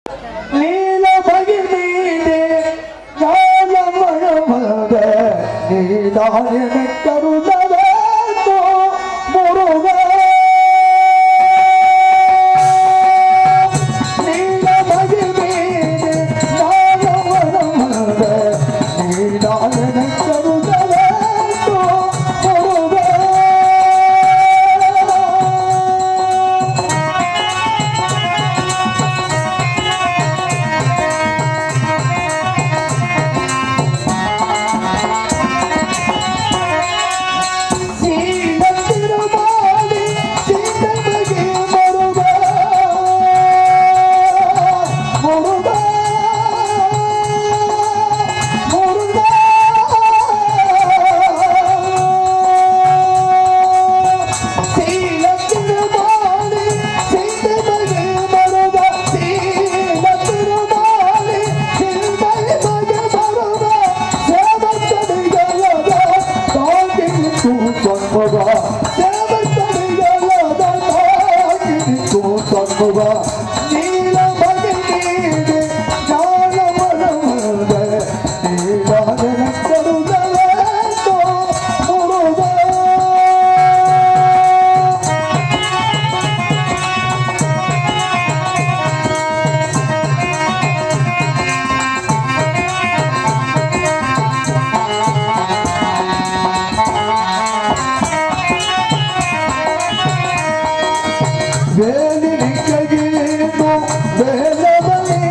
நீல மகிழ்ந்தே ஞானம் வழமாக நீதான் எனக் கருத வேண்டும் முருகா நீல மகிழ்ந்தே ஞானம் வழமாக நீதான் எனக் கருத வேண்டும் முருகா சீனத்திருமாலி சீனமகி முருகா முருகா முருகா சீனத்திருமாலி சீனமகி முருகா சீனத்திருமாலி சீனமகி முருகா சேவத்தடிகளதா தாங்கின் கூத்தன்முகா சேவத்தடிகளதா தாங்கின் கூத்தன்முகா நீல மகிழ்ந்தீடு ஞானமளவத நீவாதன கருத வேண்டும் முருகா வேலினை கையிலும் வேலவனே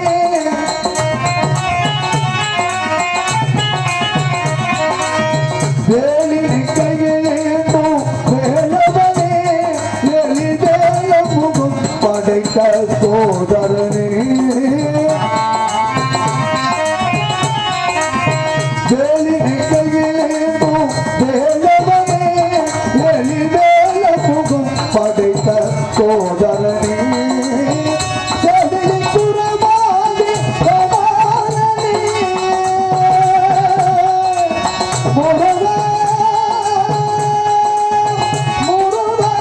வேலினை கையிலும் வேலவனே எளிதேய முகம் படைத்த சோதரனே வேலினை கையிலும் வேலவனே எளிதேய முகம் படைத்த சோதரனே செவிலி புறமாதி பிரமாணனே முருகா முருகா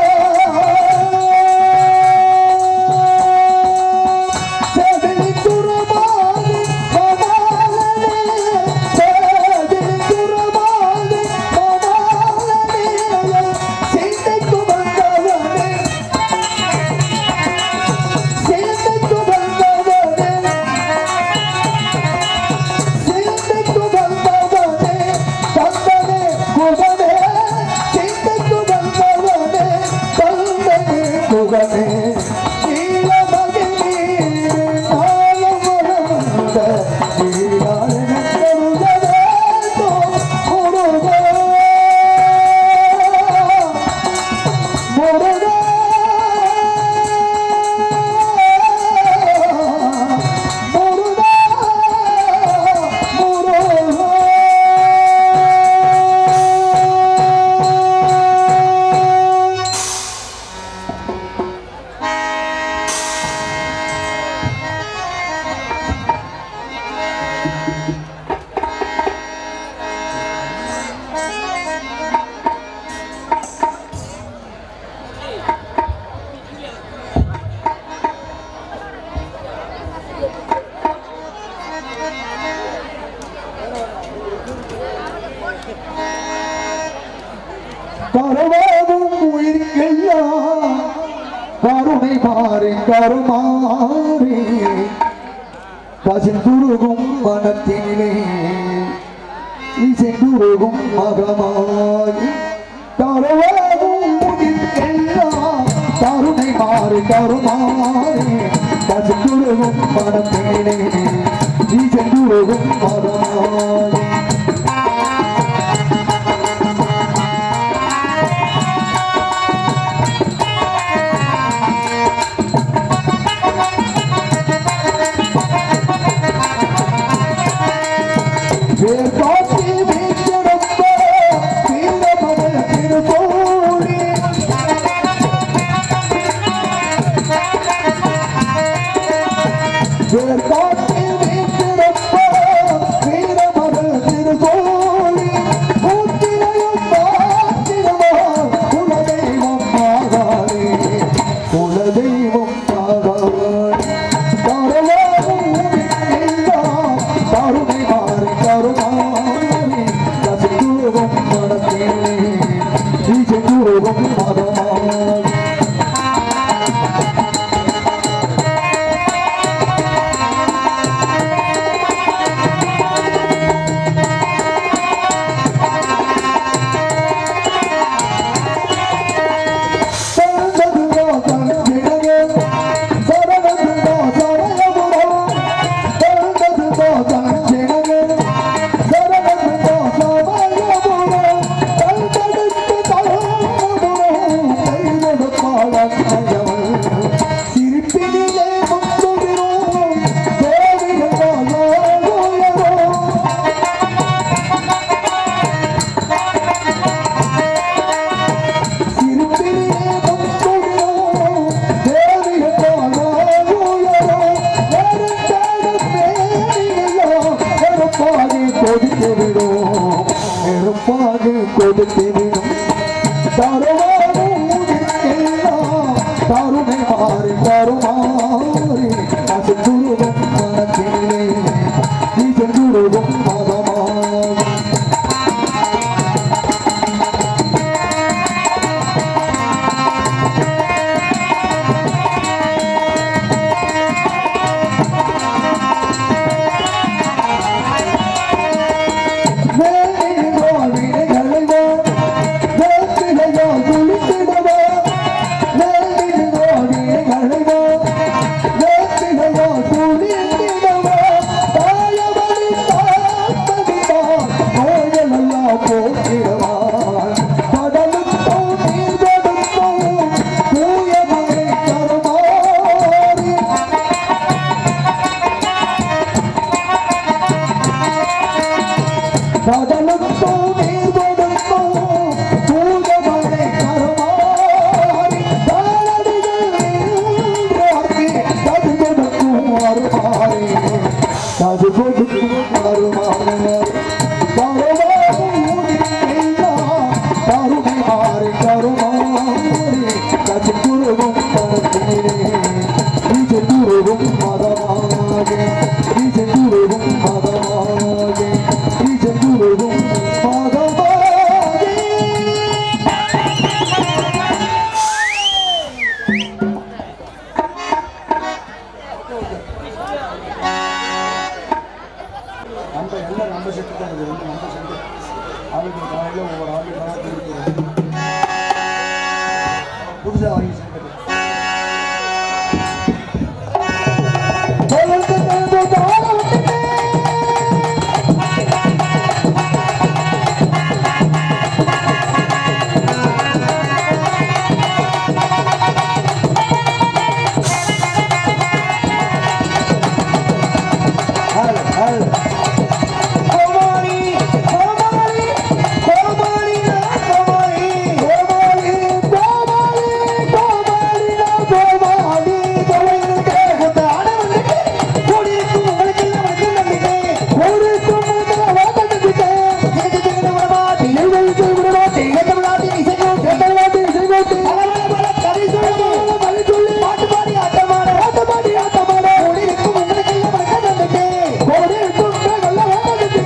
செவிலி புறமாதி பிரமாணனே செவிலி புறமாதி பிரமாணனே சீதைக்கு வந்தவனே சீதைக்கு வந்தவனே சீதைக்கு வந்தவனே கந்தனே குகனே சீதைக்கு வந்தவனே கந்தனே குகனே நீலமதி நீர் நாளம் வளர்ந்த நீரான கருத வேண்டும் முருகா முருகா முருகா முருகா கருவாகும் உயிர்க்கெல்லாம் கருணை மாறி கருமாறி பசிந்துருகும் மனத்திலே இசைந்துருகும் மகமாய் கருவாகும் உயிர்க்கெல்லாம் கருணை மாறி கருமாறி பசிந்துருகும் மனத்திலே இசைந்துருகும் மகமாய் வேர் காட்டி வீட்டிருப்ப வீரமகள் திருப்பூரி வேர் காட்டி வீட்டிருப்ப வீரமகள் திருப்பூரி ஊத்திரையும் மாற்றிடுவா குலதெய்வம் ஆகாதே குலதெய்வம் ஆகாதே மதமாக இசைந்துருகும் மதமாக இசைந்துருகும் மதமாக நம்ம எல்லாம் நம்ம செட்டு தான் இது வந்து நம்ம செட்டு ஆளுக்கு காலையில் ஒவ்வொரு ஆளுக்கு நல்லா தெரிவிக்கிறோம் புதுசாக வாங்கி செட்டு ஹலோ ஹலோ கோமாளி கோமாளி கோமாளி நான் கோமாளி கோமாளி கோமாளி கோமாளி நான் கோமாளி கோமாளிக்கு கொண்ட ஆடவனுக்கு கூடியிருக்கும் உங்களுக்கு நமக்கு நம்பிக்கை கூடியிருக்கும் உங்களுக்கு வாதத்துக்கு எனக்கு தெரிந்த விடமாட்டி எங்களுக்கு விடமாட்டி தமிழ்நாட்டி இசைக்கும் தமிழ்நாட்டி இசைக்கும் பல பல பல கதை சொல்லி கதை சொல்லி பாட்டு பாடி ஆட்டமாட பாட்டு பாடி ஆட்டமாட கூடியிருக்கும் உங்களுக்கு நமக்கு நம்பிக்கை கூடியிருக்கும் நல்ல வாதத்துக்கு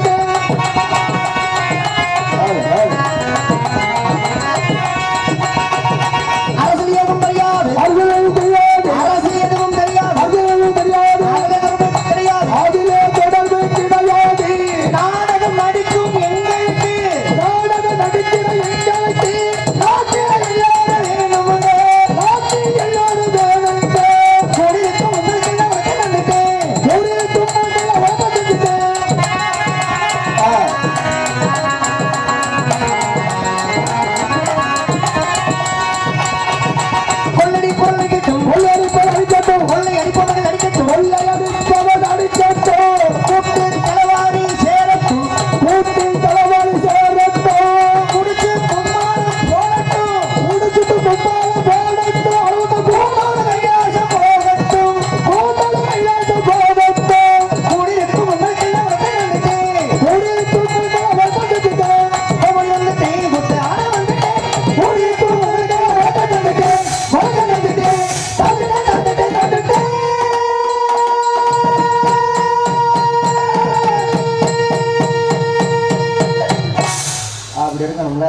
அரசியல் எதுவும் தெரியாது அரசியல் எதுவும் தெரியாது அரசியல் எதுவும் தெரியாது அரசியல் எதுவும் தெரியாது நாடகம் தெரியாது அதிலே தொடர்பு கிடையாது நாடகம் நடிக்கும் எங்களுக்கு நாடகம் நடிக்கிற எங்களுக்கு நாட்டில் எல்லாரும் வேணுமுங்க நாட்டில் எல்லாரும் வேணுங்க கொடியிருக்கும் உங்களுக்கு நமக்கு நம்பிக்கை கொடியிருக்கும் உங்களுக்கு வாதத்துக்கு கொள்ளடி பொருள் அடிக்கட்டும் கொள்ளடி பொருள் அடிக்கட்டும் கொள்ளை அடிப்பவர்கள் அடிக்கட்டும் கொள்ளை அடிப்பவர் அடிக்கட்டும் கூட்டில் தலைவாரி சேரட்டும் கூட்டில் தலைவாரி சேரட்டும் குடிச்சு கும்மாளம் போடட்டும் குடிச்சிட்டு கும்மாளம் போடட்டும் அழுத்த கும்மாளம் கையாசம் போகட்டும் கும்மாளம் கையாசம் போகட்டும் குடியிருக்கும் உங்களுக்கெல்லாம் வந்துட்டு குடியிருக்கும் உங்களுக்கெல்லாம் வந்துட்டு அவன் வந்துட்டு குத்த ஆட வந்துட்டு குடியிருக்கும் உங்களுக்கெல்லாம் வந்துட்டு வணக்கம் வந்துட்டு தந்துட்டு தந்துட்டு தந்துட்டு அப்படி இருக்கணும்ல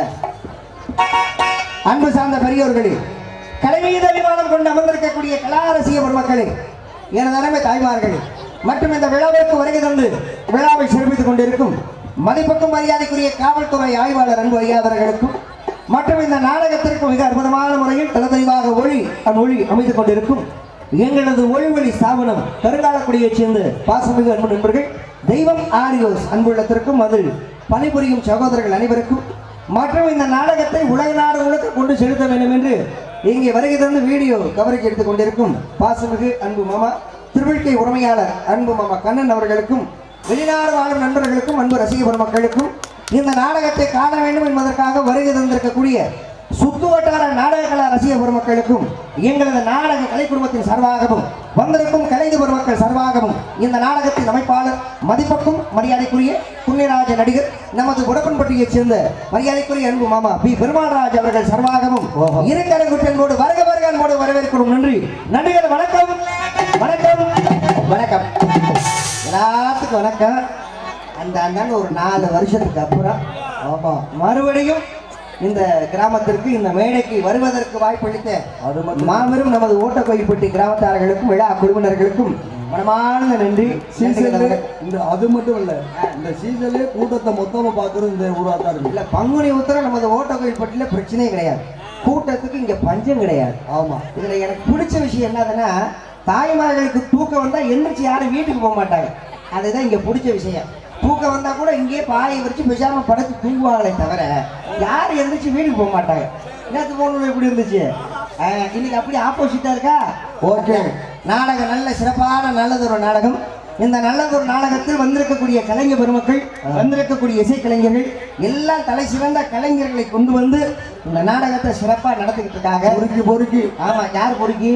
அன்பு சார்ந்த பெரியோர்களே கலை மீது அபிமானம் கொண்டு அமர்ந்திருக்கக்கூடிய கலாரசிய பெருமக்களே எனது அருமை தாய்மார்களே மற்றும் இந்த விழாவிற்கு வருகை தந்து விழாவை சிறப்பித்துக் கொண்டிருக்கும் மதிப்புக்கும் மரியாதைக்குரிய காவல்துறை ஆய்வாளர் அன்பு ஐயாவர்களுக்கும் மற்றும் இந்த நாடகத்திற்கு மிக அற்புதமான முறையில் தலதெளிவாக ஒளி அம்மொழி அமைத்துக் கொண்டிருக்கும் எங்களது ஒளிவழி ஸ்தாபனம் கருங்காலக்குடியைச் சேர்ந்த பாசமிகு அன்பு நண்பர்கள் தெய்வம் ஆரியோஸ் அன்புள்ளத்திற்கும் அது பணிபுரியும் சகோதரர்கள் அனைவருக்கும் மற்றும் இந்த நாடகத்தை உலக நாடு முழுக்க கொண்டு செலுத்த வேண்டும் என்று இங்கே வருகை தந்து வீடியோ கவரேஜ் எடுத்துக் கொண்டிருக்கும் பாசமிகு அன்பு மாமா திருவிழ்க்கை உரிமையாளர் அன்பு மாமா கண்ணன் அவர்களுக்கும் வெளிநாடு வாழும் நண்பர்களுக்கும் அன்பு ரசிக பெருமக்களுக்கும் இந்த நாடகத்தை காண வேண்டும் என்பதற்காக வருகை தந்திருக்கக்கூடிய சுத்து வட்டார நாடக கலா ரசிக பெருமக்களுக்கும் எங்களது நாடக கலை குடும்பத்தின் சார்பாகவும் வந்திருக்கும் கலைஞர் பெருமக்கள் சார்பாகவும் இந்த நாடகத்தின் அமைப்பாளர் மதிப்புக்கும் மரியாதைக்குரிய புண்ணியராஜ நடிகர் நமது உடப்பன்பட்டியைச் சேர்ந்த மரியாதைக்குரிய அன்பு மாமா பி பெருமாள்ராஜ் அவர்கள் சார்பாகவும் இருக்கரங்குட்டன்போடு வருக வருக அன்போடு வரவேற்கிறோம் நன்றி நன்றிகள் வணக்கம் வணக்கம் வணக்கம் எல்லாத்துக்கும் வணக்கம் அந்த அந்தாங்க ஒரு நாலு வருஷத்துக்கு அப்புறம் ஆமா மறுபடியும் இந்த கிராமத்திற்கு இந்த மேடைக்கு வருவதற்கு வாய்ப்பளித்த அது மட்டும் மாபெரும் நமது ஓட்டக்கோயில்பட்டி கிராமத்தார்களுக்கும் விழா குழுவினர்களுக்கும் மனமார்ந்த நன்றி சீசன்ல இந்த அது மட்டும் இல்ல இந்த சீசன்லயே கூட்டத்தை மொத்தமா பாக்குறது இந்த ஊரா தான் இருக்கு இல்ல பங்குனி உத்தரம் நமது ஓட்டக்கோயில்பட்டியில பிரச்சனையே கிடையாது கூட்டத்துக்கு இங்க பஞ்சம் கிடையாது ஆமா இதுல எனக்கு பிடிச்ச விஷயம் என்னதுன்னா தாய்மார்களுக்கு தூக்கம் வந்தா எந்திரிச்சு யாரும் வீட்டுக்கு போக மாட்டாங்க அதுதான் இங்க பிடிச்ச விஷயம் தூக்கம் வந்தா கூட இங்கேயே பாயை விரிச்சு பேசாம படுத்து தூங்குவாங்களே தவிர யாரும் எந்திரிச்சு வீட்டுக்கு போக மாட்டாங்க நேற்று போனது எப்படி இருந்துச்சு ஆஹ், இன்னைக்கு அப்படியே ஆப்போசிட்டா இருக்கா ஓகே நாடகம் நல்ல சிறப்பான நல்லதொரு நாடகம் இந்த நல்லதொரு நாடகத்தில் வந்திருக்கக்கூடிய கலைஞர் பெருமக்கள் வந்திருக்கக்கூடிய இசைக்கலைஞர்கள் எல்லாம் தலை சிறந்த கலைஞர்களை கொண்டு வந்து இந்த நாடகத்தை சிறப்பா நடத்திக்கிட்டு இருக்காங்க பொறுக்கி பொறுக்கி ஆமா யார் பொறுக்கி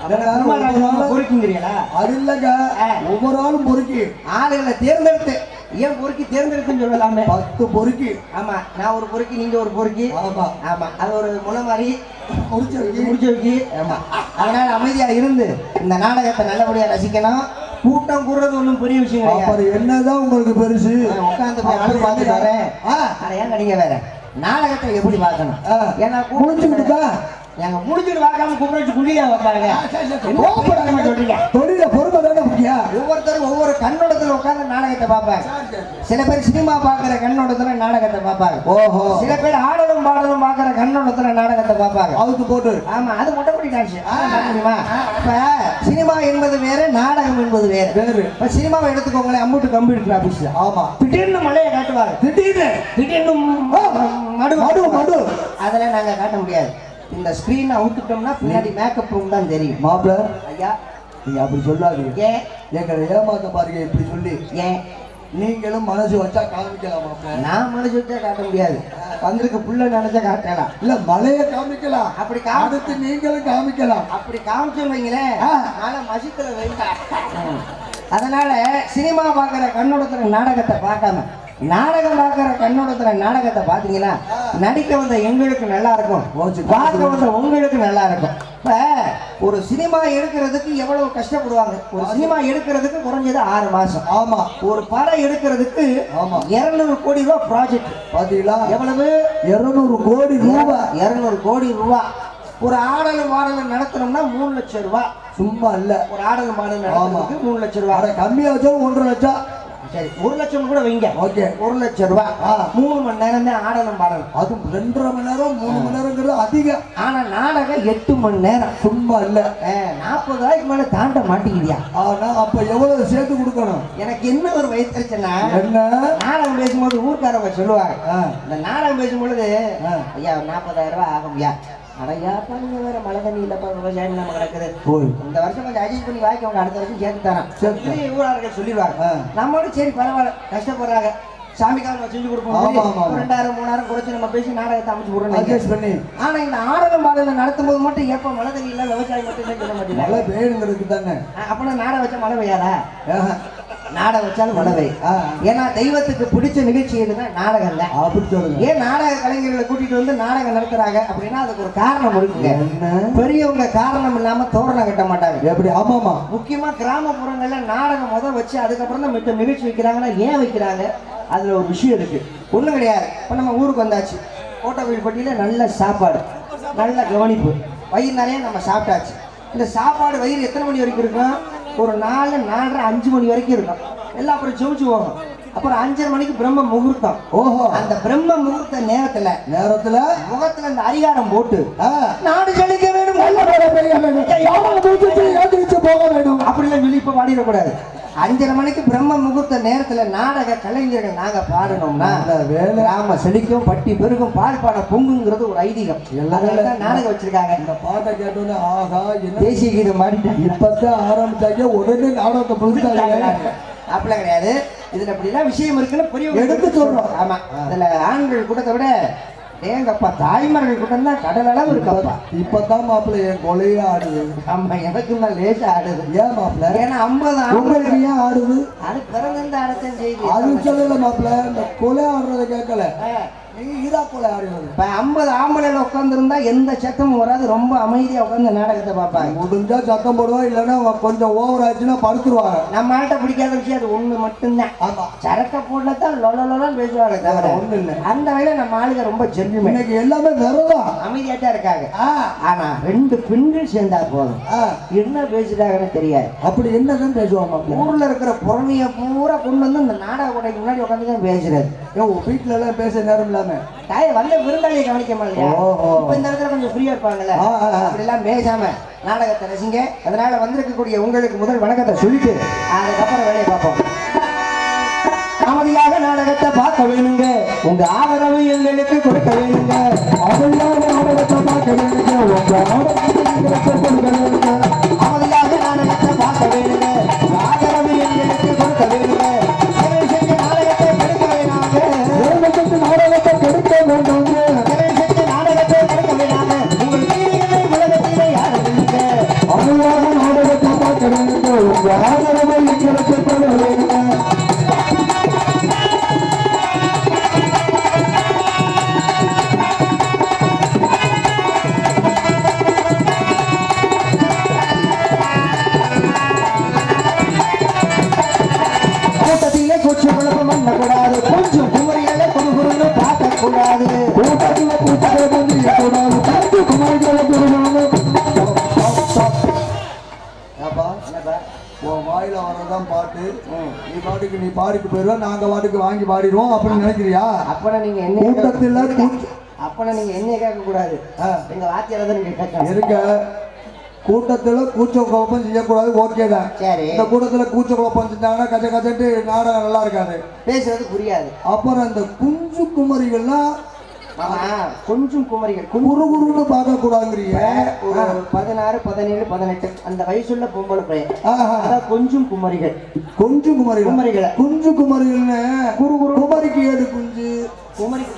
பொறுக்கிங்கிறீங்களா அது இல்லங்க ஆ. ஒவ்வொரு ஆளும் பொறுக்கி ஆளுகளை தேர்ந்தெடுத்து ஏன் பொறுக்கி தேர்ந்தெடுக்குன்னு சொல்லலாமே பத்து பொறுக்கி ஆமா நான் ஒரு பொறுக்கி நீங்க ஒரு பொறுக்கி ஆமா ஆமா அது ஒரு முனை மாதிரி முடிச்சு வைக்கி. முடிச்சு வைக்கி ஆமா அதனால அமைதியா இருந்து இந்த நாடகத்தை நல்லபடியா ரசிக்கணும் கூட்டம் கூடுறது ஒண்ணும் பெரிய விஷயம் கிடையாது அப்புறம் என்னதான் உங்களுக்கு பெருசு உட்காந்து போய் ஆளு பார்த்துட்டு வரேன் ஆ, ஆனா ஏன் நீங்க வேற நாடகத்தை எப்படி பார்க்கணும் ஆ. ஏன்னா முடிச்சுக்கிட்டுதா? நாங்க முடிச்சுட்டு பார்க்காம கூப்பிட வச்சு குண்டியா வைப்பாங்க என்ன கோவப்படாம சொல்றீங்க தொழில பொறுமை தானே முக்கியம் ஒவ்வொருத்தரும் ஒவ்வொரு கண்ணோட்டத்துல உட்கார்ந்து நாடகத்தை பார்ப்பாங்க சில பேர் சினிமா பார்க்குற கண்ணோட்டத்துல நாடகத்தை பார்ப்பாங்க ஓஹோ சில பேர் ஆடலும் பாடலும் பார்க்குற கண்ணோட்டத்துல நாடகத்தை பார்ப்பாங்க அவுத்து போட்டு ஆமா அது மொட்டைப்படி டான்ஸ் தெரியுமா இப்ப சினிமா என்பது வேற நாடகம் என்பது வேற வேறு இப்ப சினிமாவை எடுத்துக்கோங்களேன் அம்புட்டு கம்ப்யூட்டர் ஆபீஸ்ல ஆமா திடீர்னு மழையை காட்டுவாங்க திடீர்னு திடீர்னு மடு மடு, மடு. அதெல்லாம் நாங்க காட்ட முடியாது இந்த ஸ்கிரீனை அவுத்துட்டோம்னா பின்னாடி மேக்கப் ரூம் தான் தெரியும் மாப்பிள ஐயா நீங்க அப்படி சொல்லாதீங்க ஏன் எங்களை ஏமாத்த பாருங்க இப்படி சொல்லி ஏன் நீங்களும் மனசு வச்சா காமிக்கலாம் மாப்பிள நான் மனசு வச்சா காட்ட முடியாது வந்திருக்க புள்ள நினைச்சா காட்டலாம் இல்ல மலையை காமிக்கலாம் அப்படி காமி அடுத்து நீங்களும் காமிக்கலாம் அப்படி காமிச்சோம் வைங்களேன் ஆ. மழை மசித்துல வைங்க அதனால சினிமா பார்க்குற கண்ணோட்டத்துல நாடகத்தை பார்க்காம நாடகம் பார்க்குற கண்ணோட்டத்துல நாடகத்தை பார்த்தீங்கன்னா நடிக்க வந்த எங்களுக்கு நல்லா இருக்கும் போச்சு. பார்க்க வந்த உங்களுக்கு நல்லா இருக்கும் இப்ப ஒரு சினிமா எடுக்கிறதுக்கு எவ்வளவு கஷ்டப்படுவாங்க ஒரு சினிமா எடுக்கிறதுக்கு குறைஞ்சது ஆறு மாசம் ஆமா ஒரு படம் எடுக்கிறதுக்கு ஆமா. இருநூறு கோடி ரூபாய் ப்ராஜெக்ட் பாத்தீங்களா எவ்வளவு இருநூறு கோடி ரூபாய் இருநூறு கோடி ரூபாய் ஒரு ஆடலும் பாடலும் நடத்தணும்னா மூணு லட்சம் ரூபாய் சும்மா இல்ல ஒரு ஆடலும் பாடலும் நடத்துறதுக்கு மூணு லட்சம் அட ரூபாய் கம்மியா வச்சாலும் ஒன்றரை லட்சம் சரி ஒரு லட்சம் கூட வைங்க ஓகே ஒரு லட்சம் ரூபாய் ஆ. மூணு மணி நேரம் தான் ஆடலும் பாடலும் அதுவும் ரெண்டரை மணி நேரம் மூணு மணி நேரங்கிறது அதிகம் ஆனா நாடகம் எட்டு மணி நேரம் சும்மா இல்ல நாற்பது ரூபாய்க்கு மேல தாண்ட மாட்டேங்குதியா ஆனா அப்ப எவ்வளவு சேர்த்து கொடுக்கணும் எனக்கு என்ன ஒரு வயசுச்சுன்னா என்ன நாடகம் பேசும்போது ஊர்க்காரங்க சொல்லுவாங்க ஆ. இந்த நாடகம் பேசும்பொழுது ஆ. ஐயா நாற்பதாயிரம் ரூபாய் ஆகும்யா அடையாப்பா நீங்க வேற மழை தண்ணி இல்லப்பா விவசாயம் நம்ம கிடக்குது போய் இந்த வருஷம் கொஞ்சம் அட்ஜஸ்ட் பண்ணி வாய்க்கவங்க அடுத்த வருஷம் சேர்த்து தரேன் சேர்த்து இப்படி ஊரார்கள் சொல்லிடுவாங்க ஆ. நம்மளும் சரி பரவாயில்ல கஷ்டப்படுறாங்க சாமிக்காக நம்ம செஞ்சு கொடுப்போம் ஆமா, சொல்லி ஆமா, ஆமா. ஒரு ரெண்டாயிரம் மூணாயிரம் குறைச்சு நம்ம பேசி நாடகத்தை அமைச்சு விடுறோம் அட்ஜஸ்ட் பண்ணி ஆனா இந்த ஆடலும் பாடலும் நடத்தும் போது மட்டும் எப்ப மழை தண்ணி இல்ல விவசாயம் மட்டும் இல்லைன்னு சொல்ல மழை மாட்டேங்கிறாங்க பெய்யுங்கிறதுக்கு தானே அப்பனா நாடகம் வச்சா மழை பெய்யாதா ஆஹா. நாடகம் வச்சாலும் மழை பெய்யும் ஆ. ஏன்னா தெய்வத்துக்கு பிடிச்ச நிகழ்ச்சி எதுன்னா நாடகம் தான் அப்படி சொல்லுங்க ஏன் நாடக கலைஞர்களை கூட்டிட்டு வந்து நாடகம் நடத்துறாங்க அப்படின்னா அதுக்கு ஒரு காரணம் இருக்குங்க என்ன பெரியவங்க காரணம் இல்லாம தோரணம் கட்ட மாட்டாங்க எப்படி ஆமாமா முக்கியமா கிராமப்புறங்கள்ல நாடகம் முத வச்சு அதுக்கப்புறம் தான் மித்த நிகழ்ச்சி வைக்கிறாங்கன்னா ஏன் வைக்கிறாங்க அதுல ஒரு விஷயம் இருக்கு ஒண்ணும் கிடையாது இப்ப நம்ம ஊருக்கு வந்தாச்சு கோட்டை நல்ல சாப்பாடு நல்ல கவனிப்பு வயிறு நிறைய நம்ம சாப்பிட்டாச்சு இந்த சாப்பாடு வயிறு எத்தனை மணி வரைக்கும் இருக்கும் ஒரு நாலு நாலரை அஞ்சு மணி வரைக்கும் இருக்கும் எல்லாம் அப்புறம் ஜெமிச்சு போகும் அப்புறம் அஞ்சரை மணிக்கு பிரம்ம முகூர்த்தம் ஓஹோ அந்த பிரம்ம முகூர்த்த நேரத்துல நேரத்துல முகத்துல இந்த அரிகாரம் போட்டு ஆ, நாடு செழிக்க வேண்டும் நல்ல வேலை பெரிய வேலை. யாரும் தூக்கிட்டு எழுந்திருச்சு போக வேணும் அப்படிலாம் சொல்லி இப்ப பாடிடக்கூடாது அஞ்சரை மணிக்கு பிரம்ம முகூர்த்த நேரத்துல நாடக கலைஞர்கள் நாங்க பாடணும்னா நல்ல வேலை. கிராம செழிக்கும் பட்டி பெருகும் பால் பாட பொங்குங்கிறது ஒரு ஐதீகம் அதனால தான் நாடகம் வச்சிருக்காங்க இந்த பாட்டை கேட்டோன்னே ஆகா என்ன தேசிய கீதம் பாடிட்டாங்க இப்பதான் ஆரம்பிச்சாங்க உடனே நாடகத்தை புதுசாக அப்படிலாம் கிடையாது இதுல அப்படிலாம் விஷயம் இருக்குன்னு பெரிய எடுத்து சொல்றோம். ஆமா அதுல ஆண்கள் கூட்டத்தை விட ஏங்கப்பா தாய்மார்கள் கூட்டம் தான் கடல் அளவு இருக்கப்பா இப்பதான் மாப்பிள்ளை என் கொலையே ஆடுது ஆமா எனக்கு தான் லேசா ஆடுது ஏன் மாப்பிள்ள ஏன்னா ஐம்பது உங்களுக்கு ஆண்கள் ஏன் ஆடுது அது பிறந்திருந்த ஆடத்தான் செய்யுது அது சொல்லல மாப்பிள்ள இந்த கொலை ஆடுறத கேட்கல ஆ. நீங்க ஈரா கொலை ஆடுறது இப்ப ஐம்பது ஆம்பளைல உட்காந்துருந்தா எந்த சத்தமும் வராது ரொம்ப அமைதியா உட்காந்து நாடகத்தை பார்ப்பாங்க முடிஞ்சா சத்தம் போடுவா இல்லைன்னா அவ கொஞ்சம் ஓவர் ஆச்சுன்னா படுத்துருவாங்க நம்ம ஆள்கிட்ட பிடிக்காத விஷயம் அது ஒண்ணு மட்டும்தான் ஆமா சரக்க போடத்தான் லொல லொலன்னு பேசுவாங்க தவிர ஒண்ணு இல்ல அந்த வகையில நம்ம ஆளுங்க ரொம்ப ஜென்டில்மேன் இன்னைக்கு எல்லாமே விரதம் அமைதியா தான் இருக்காங்க ஆ, ஆனா ரெண்டு பெண்கள் சேர்ந்தா போதும் ஆ, என்ன பேசுறாங்கன்னு தெரியாது அப்படி என்னதான் பேசுவாங்க மாப்பிள்ள ஊர்ல இருக்கிற புறமைய பூரா கொண்டு வந்து இந்த நாடக கூடைக்கு முன்னாடி உட்காந்து தான் பேசுறது ஏன் உன் வீட்டுல எல்லாம் பேச நேரம் இல்லாம தாய வந்த விருந்தாளியை கவனிக்க மாட்டேங்க ஓஹோ. இப்ப இந்த இடத்துல கொஞ்சம் ஃப்ரீயா இருப்பாங்கல்ல ஆ, ஆ, ஆ. அப்படிலாம் பேசாம நாடகத்தை ரசிங்க அதனால வந்திருக்கக்கூடிய உங்களுக்கு முதல் வணக்கத்தை சொல்லிட்டு அதுக்கப்புறம் வேலையை பார்ப்போம் அமைதியாக நாடகத்தை பார்க்க வேணுங்க உங்க ஆதரவு எங்களுக்கு கொடுக்க வேணுங்க அமைதியாக நாடகத்தை பார்க்க வேணுங்க உங்க ஆடத்தை கொடுக்க வேணுங்க அமைதியாக நாடகத்தை பார்க்க வேணுங்க உங்க ஆதரவு எங்களுக்கு கொடுக்க வேணுங்க தயவு செஞ்சு நாடகத்தை கெடுக்க வேணாங்க தேவத்துக்கு நாடகத்தை கெடுக்க வேண்டாங்க தயவு செஞ்சு நாடகத்தை கெடுக்க வேணாங்க உங்கள் வீடுகளை உலகத்திலே யாரும் இல்லைங்க அமைதியாக நாடகத்தை பார்க்க வேணுங்க உங்க ஆதரவை எங்களுக்கு தர வேணுங்க தான் பாட்டு நீ பாட்டுக்கு நீ பாடிட்டு போயிடுவ நாங்க பாட்டுக்கு வாங்கி பாடிடுவோம் அப்படின்னு நினைக்கிறியா அப்பனா நீங்க என்ன கூட்டத்துல கூச்ச- அப்பனா நீங்க என்னைய கேட்க கூடாது ஆ. எங்க வாத்தியார தான் நீங்க கேட்கணும் இருக்க கூட்டத்துல கூச்ச குழப்பம் செய்யக்கூடாது ஓகே தான் சரி இந்த கூட்டத்துல கூச்ச குழப்பம் செஞ்சாங்கன்னா கச்ச கச்சட்டு நாடகம் நல்லா இருக்காது பேசுறது புரியாது அப்புறம் இந்த குஞ்சு குமரிகள்லாம் ஆமா கொஞ்சம் குமரிகள் குஞ்சு குறு குறுன்னு பார்க்க கூடாதுங்கிறிய ஒரு பதினாறு பதினேழு பதினெட்டு அந்த வயசுள்ள பொம்பளை பையன் ஆஹா. அதான் கொஞ்சம் குமரிகள் குஞ்சு குமரிகள் குமரிகளை. குஞ்சு குமரிகள்னு குறு குறு குமரிக்கு ஏடு குஞ்சு குமரிக்கு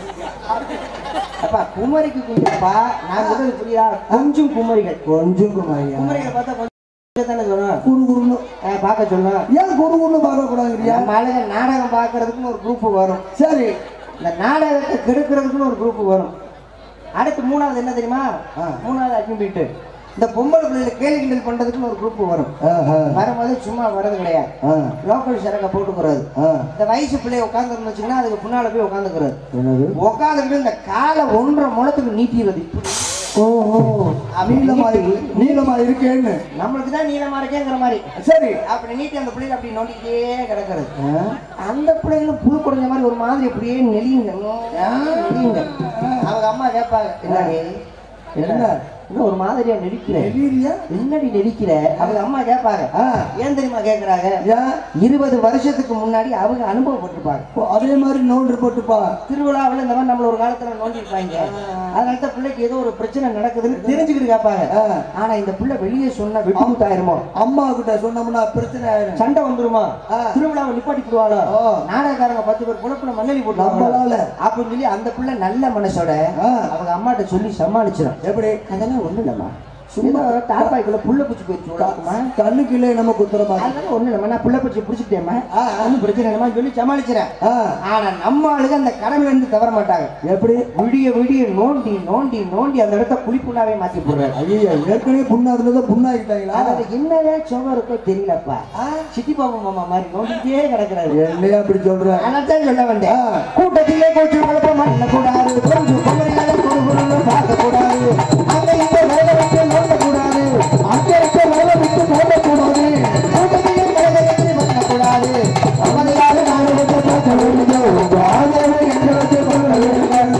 அப்பா குமரிக்கு குஞ்சுப்பா நான் சொல்றது புரியா கொஞ்சம் குமரிகள் கொஞ்சம் குமரியா குமரிகளை பார்த்தா கொஞ்சம் தானே சொல்லணும் குறு குறுன்னு ஆ, பார்க்க சொல்லணும் ஏன் குறு குறுன்னு பார்க்க கூடாதுங்கிறியா நம்ம ஆளுங்க நாடகம் பார்க்கறதுக்குன்னு ஒரு குரூப் வரும் சரி இந்த நாடகத்தை கெடுக்கிறதுக்குன்னு ஒரு குரூப் வரும் அடுத்து மூணாவது என்ன தெரியுமா ஆ. மூணாவது அக்யூபிட்டு இந்த பொம்பளை பிள்ளைகளை கேலி கிண்டல் பண்றதுக்குன்னு ஒரு குரூப் வரும் ஆஹா. வரும்போது சும்மா வர்றது கிடையாது ஆ. லோக்கல் சரக்கை போட்டுக்கிறது ஆ. இந்த வயசு பிள்ளைய உட்காந்துருந்து வச்சுங்கன்னா அதுக்கு பின்னால போய் உட்காந்துக்கிறது என்னது உட்காந்துக்கிட்டு இந்த காலை ஒன்றரை முளத்துக்கு நீட்டிடுறது இப்படி ஓ ஓ நீளமா இருக்கு நீளமா இருக்கேன்னு நம்மளுக்கு தான் நீளமா இருக்கேங்கிற மாதிரி சரி அப்படி நீட்டி அந்த பிள்ளைங்க அப்படி நோண்டிக்கிட்டே கிடக்கிறது ஆ? அந்த பிள்ளைங்களும் புழு குறைஞ்ச மாதிரி ஒரு மாதிரி அப்படியே நெளியுங்க நெளியுங்க அவங்க அம்மா கேட்பாங்க என்னடி என்ன? இன்னும் ஒரு மாதிரியா நெளிக்கிற வெளியிலயா? என்னடி நெளிக்கிற அவங்க அம்மா கேட்பாங்க ஆ. ஏன் தெரியுமா கேட்கறாங்க ஏன் இருபது வருஷத்துக்கு முன்னாடி அவங்க அனுபவப்பட்டிருப்பாங்க ஓ, அதே மாதிரி நோண்டு போட்டுப்பா திருவிழாவில் இந்த மாதிரி நம்மள ஒரு காலத்துல நோண்டிருப்பாங்க அதனால தான் பிள்ளைக்கு ஏதோ ஒரு பிரச்சனை நடக்குதுன்னு தெரிஞ்சுக்கிட்டு கேட்பாங்க ஆ. ஆனா இந்த பிள்ளை வெளியே சொன்னா வெட்டி விட்டாயிருமோ அம்மா கிட்ட சொன்னோம்னா பிரச்சனை ஆயிடும் சண்டை வந்துருமா ஆ. திருவிழாவை நிப்பாட்டி போடுவாளோ ஓ. நாடகக்காரங்க பத்து பேர் புலப்புல மண்ணலி போட்டுவாங்களோ நம்மளால. அப்படின்னு சொல்லி அந்த பிள்ளை நல்ல மனசோட ஆ. அவங்க அம்மாட்ட சொல்லி சமாளிச்சிடும் எப்படி அதெல்லாம் ஒண்ணு இல்லம்மா சும்மா தாப்பாய்க்குள்ள புள்ள பூச்சி போயிடுச்சு உடம்புமா கண்ணுக்கு இல்லை நம்ம குத்துற மாதிரி அதனால ஒண்ணு இல்லம்மா நான் புள்ள பூச்சி பிடிச்சிட்டேம்மா ஆ. ஒன்றும் பிரச்சனை இல்லம்மா சொல்லி சமாளிச்சிடறேன் ஆ, ஆனா நம்ம ஆளுங்க அந்த கடவுள் இருந்து தவற மாட்டாங்க எப்படி விடிய விடிய நோண்டி நோண்டி நோண்டி அந்த இடத்த குழிப்புண்ணாவே மாத்தி போடுறாரு ஐயா ஏற்கனவே புண்ணா இருந்ததை புண்ணாக்கிட்டாங்களா அதுல என்னதான் சுகம் இருக்கோ தெரியலப்பா சித்தி பாபு மாமா மாதிரி நோண்டிட்டே கிடக்குறாரு என்னையா அப்படி சொல்ற அதான் சொல்ல வந்தேன் ஆ. கூட்டத்திலே கூச்சு குழப்பம் பண்ணக்கூடாது கொஞ்சம் குமரிகளை கொடுக்கணும்னு பார்க்கக்கூடாது அங்க இங்க வேலை விட்டு நோண்டக்கூடாது அங்க இருக்க வேலை விட்டு நோண்டக்கூடாது கூட்டத்திலே கலகலத்தை பண்ணக்கூடாது அமைதியாக நாடகத்தை பார்க்க வேண்டும் உங்க ஆதரவை எங்களுக்கு கொள்ள வேண்டும்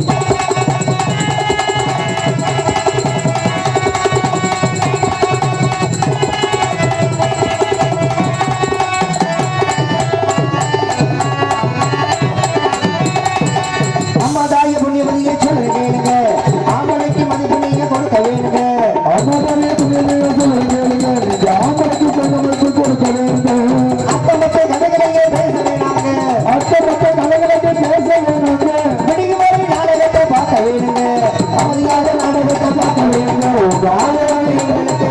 அம்மா தாய புண்ணியவதியை சொல்ல கேளுங்க ஆம்பளைக்கு மதிப்பு நீங்க கொடுக்க வேணுங்க அத்தை மத்த கதைகளையே பேச வேணாங்க விடியும் வரை நாடகத்தை பார்க்க வேணுங்க அமைதியாக நாடகத்தை பார்க்க வேணுங்க உங்க ஆதரவை எங்களுக்கு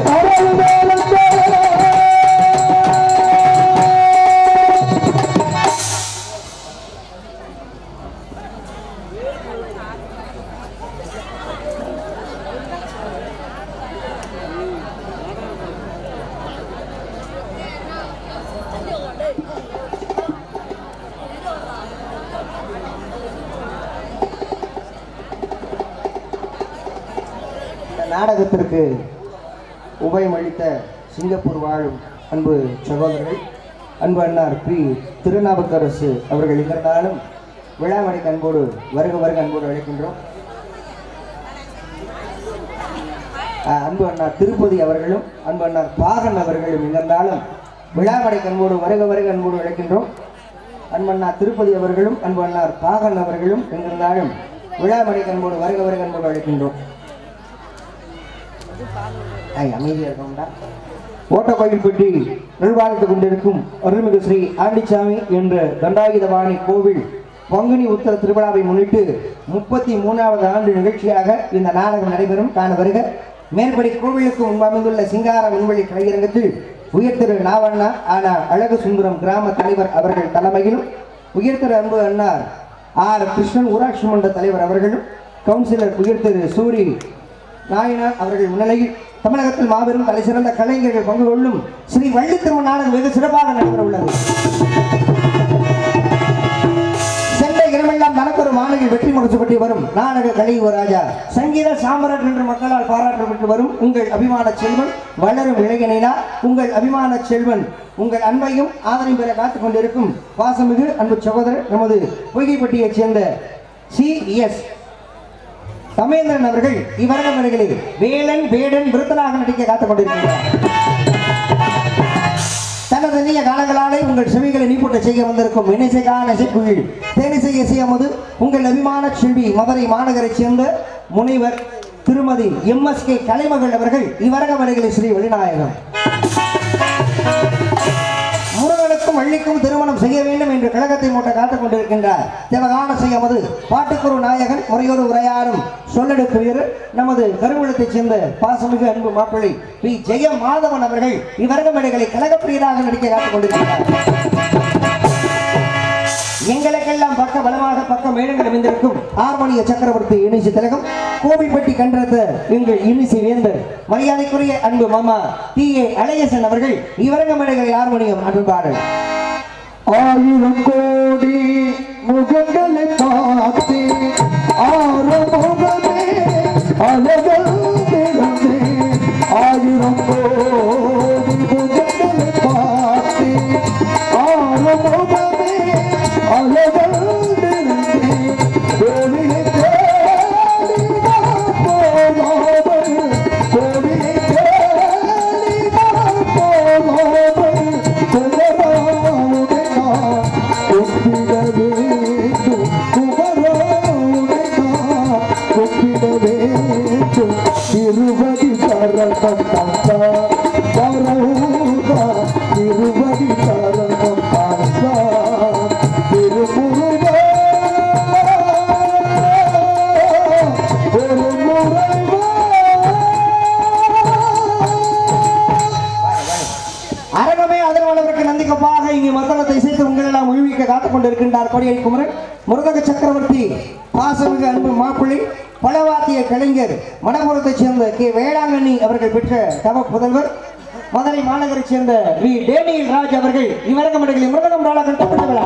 இந்த நாடகத்திற்கு உபயமளித்த சிங்கப்பூர் வாழும் அன்பு சகோதரர்கள் அன்பு அண்ணார் பி திருநாவுக்கரசு அவர்கள் இருந்தாலும் விழாமணி அன்போடு வருக வருக அன்போடு அழைக்கின்றோம் அஹ், அன்பு அண்ணார் திருப்பதி அவர்களும் அன்பு அண்ணார் பாகன் அவர்களும் இருந்தாலும் விழாமடை அன்போடு வருக வருக அன்போடு அழைக்கின்றோம் அன்பு அண்ணா திருப்பதி அவர்களும் அன்பு அண்ணார் பாகன் அவர்களும் எங்கிருந்தாலும் விழாமடை அன்போடு வருக வருக அன்போடு அழைக்கின்றோம் ஐய், அமைதியா இருக்கணும்டா ஓட்டக்கோயில்பட்டி நிர்வாகித்துக் கொண்டிருக்கும் அருள்மிகு ஸ்ரீ ஆண்டிச்சாமி என்ற தண்டாயுதபாணி கோவில் பங்குனி உத்தர திருவிழாவை முன்னிட்டு முப்பத்தி மூணாவது ஆண்டு நிகழ்ச்சியாக இந்த நாடகம் நடைபெறும் காண வருக மேற்படி கோவிலுக்கு முன்பு அமைந்துள்ள சிங்கார விண்வெளி கலையரங்கத்தில் உயர்திரு நாவண்ணா ஆனா அழகு சுந்தரம் கிராம தலைவர் அவர்கள் தலைமையிலும் உயர்திரு அன்பு அண்ணார் ஆர் கிருஷ்ணன் ஊராட்சி மன்ற தலைவர் அவர்களும் கவுன்சிலர் உயர்திரு சூரி நாயனார் அவர்கள் முன்னிலையில் தமிழகத்தில் மாபெரும் தலை சிறந்த கலைஞர்கள் பங்கு கொள்ளும் ஸ்ரீ வள்ளி திருமண நாடகம் வெகு சிறப்பாக நடைபெற உள்ளது சென்ற இரவெல்லாம் தனக்கொரு மாலையில் வெற்றி முடிச்சு பெற்று வரும் நாடக கலியுக ராஜா சங்கீத சாம்ராட் என்று மக்களால் பாராட்டப்பட்டு வரும் உங்கள் அபிமான செல்வன் வளரும் இளைஞனா உங்கள் அபிமான செல்வன் உங்கள் அன்பையும் ஆதரவையும் பெற காத்துக் கொண்டிருக்கும் பாசமிகு அன்பு சகோதரர் நமது பொய்கைப்பட்டியைச் சேர்ந்த சி எஸ் தமேந்திரன் அவர்கள் இவரக மணிகளில் வேலன் வேடன் விருத்தனாக நடிக்க காத்துக் கொண்டிருக்கிறார் தனது நீய காலங்களாலே உங்கள் செவிகளை நீப்பூட்ட செய்ய வந்திருக்கும் இணைசைகான இசைக்குயில் தேனிசை இசையமது உங்கள் அபிமான செல்வி மதுரை மாநகரைச் சேர்ந்த முனைவர் திருமதி எம் எஸ் கே கலைமகள் அவர்கள் இவரக மணிகளில் ஸ்ரீ வெளிநாயகம் முருகனுக்கும் வள்ளிக்கும் திருமணம் செய்ய வேண்டும் என்று கழகத்தை மூட்ட காத்துக் கொண்டிருக்கின்றார் தேவகான செய்யமது பாட்டுக்குரு நாயகன் முறையோடு உரையாடும் சொல்லெடுக்கு வீரர் நமது கருவூலத்தைச் சேர்ந்த பாசமிகு அன்பு மாப்பிள்ளை பி ஜெய மாதவன் அவர்கள் இவரக மேடைகளை கழகப்பிரியராக நடிக்க காத்துக் கொண்டிருக்கிறார் எங்களுக்கெல்லாம் பக்க பலமாக பக்க மேடங்கள் அமைந்திருக்கும் ஆர்மணிய சக்கரவர்த்தி இனிசி திலகம் கோவில்பட்டி கன்றத எங்கள் இனிசி வேந்தர் மரியாதைக்குரிய அன்பு மாமா டி ஏ அழகேசன் அவர்கள் இவரங்க மேடைகளை ஆர்மணியம் அன்பாடல் ஆயிரம் கோடி முகங்களை பார்த்து ஆறுமுகமே அழகல் திறந்தே ஆயிரம் கோடி முகங்களை பார்த்து ஆறுமுகமே அழகல் திறந்தே கோவிலை தேடி நான் போகாமல் கோவிலை தேடி நான் போகாமல் குமரவுடை நான் ஒப்பிட வேண்டும் குமரவுடை நான் ஒப்பிட வேண்டும் திருவடி சரணம் தந்தா பரவுதா திருவடி சரணம் தந்தா திருமுருகா ஒரு அரங்கமே அதனவளவருக்கு நந்திக்கப்பாக இங்கு மத்தளத்தை இசைத்து உங்களெல்லாம் உழுவிக்க காத்துக் கொண்டிருக்கின்றார் கொடியை குமரன் முருதக சக்கரவர்த்தி பாசமிகு அன்பு மாப்பிள்ளை பலவாத்திய கலைஞர் மணபுரத்தைச் சேர்ந்த கே வேளாங்கண்ணி அவர்கள் பெற்ற தவ புதல்வர் மதுரை மாநகரைச் சேர்ந்த வி டேனியல் ராஜ் அவர்கள் இவரங்க மடங்களில் மிருதகம் நாளாக கட்டப்பட்ட விழா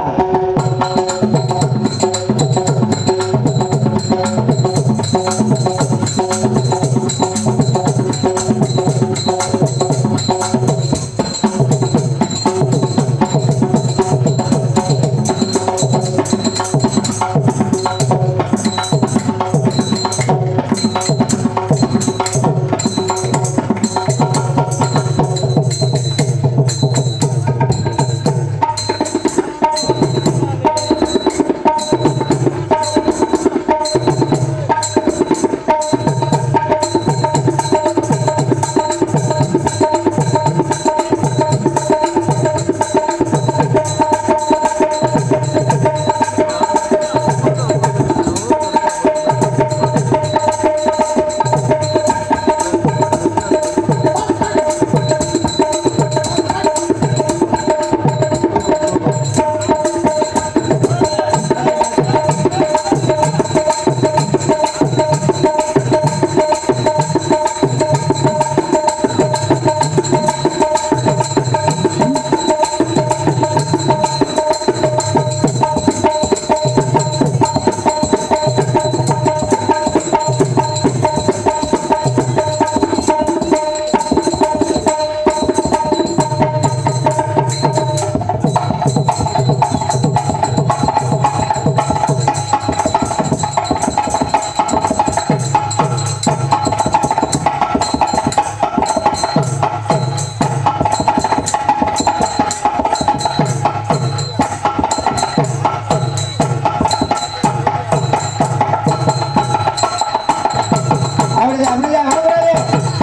அப்படி அப்படிதான் வரக்கூடாது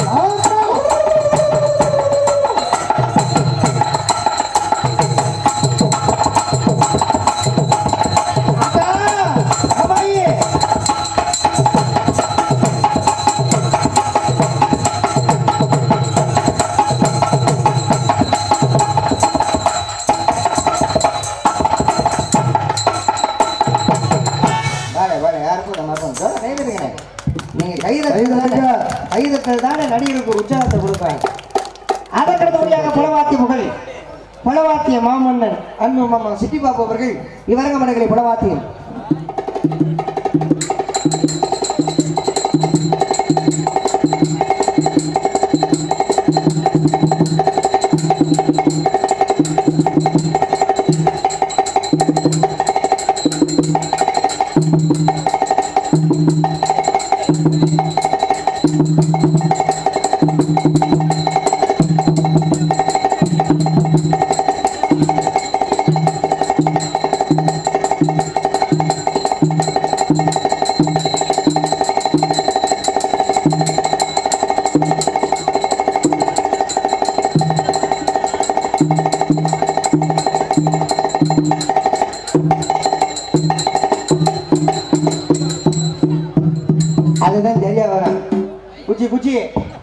அக்கா, அம்மாயி. வாடா, வாடா, யாருக்கும் நம்ம இருக்கும். இதோ, கை தட்டுங்கண்ணே. நீங்க கை தட்டுங்க. கை தட்டல் தானே நடிகருக்கு ஒரு உற்சாகத்தை கொடுப்பாங்க அதற்கடுத்தபடியாக புலவாத்திய புகழ் புலவாத்திய மாமன்னன் அன்பு மாமா சிட்டி பாபு அவர்கள் இவரங்க மடங்களை புலவாத்தியம் அதுதான் சரியா வரும் குச்சி குச்சி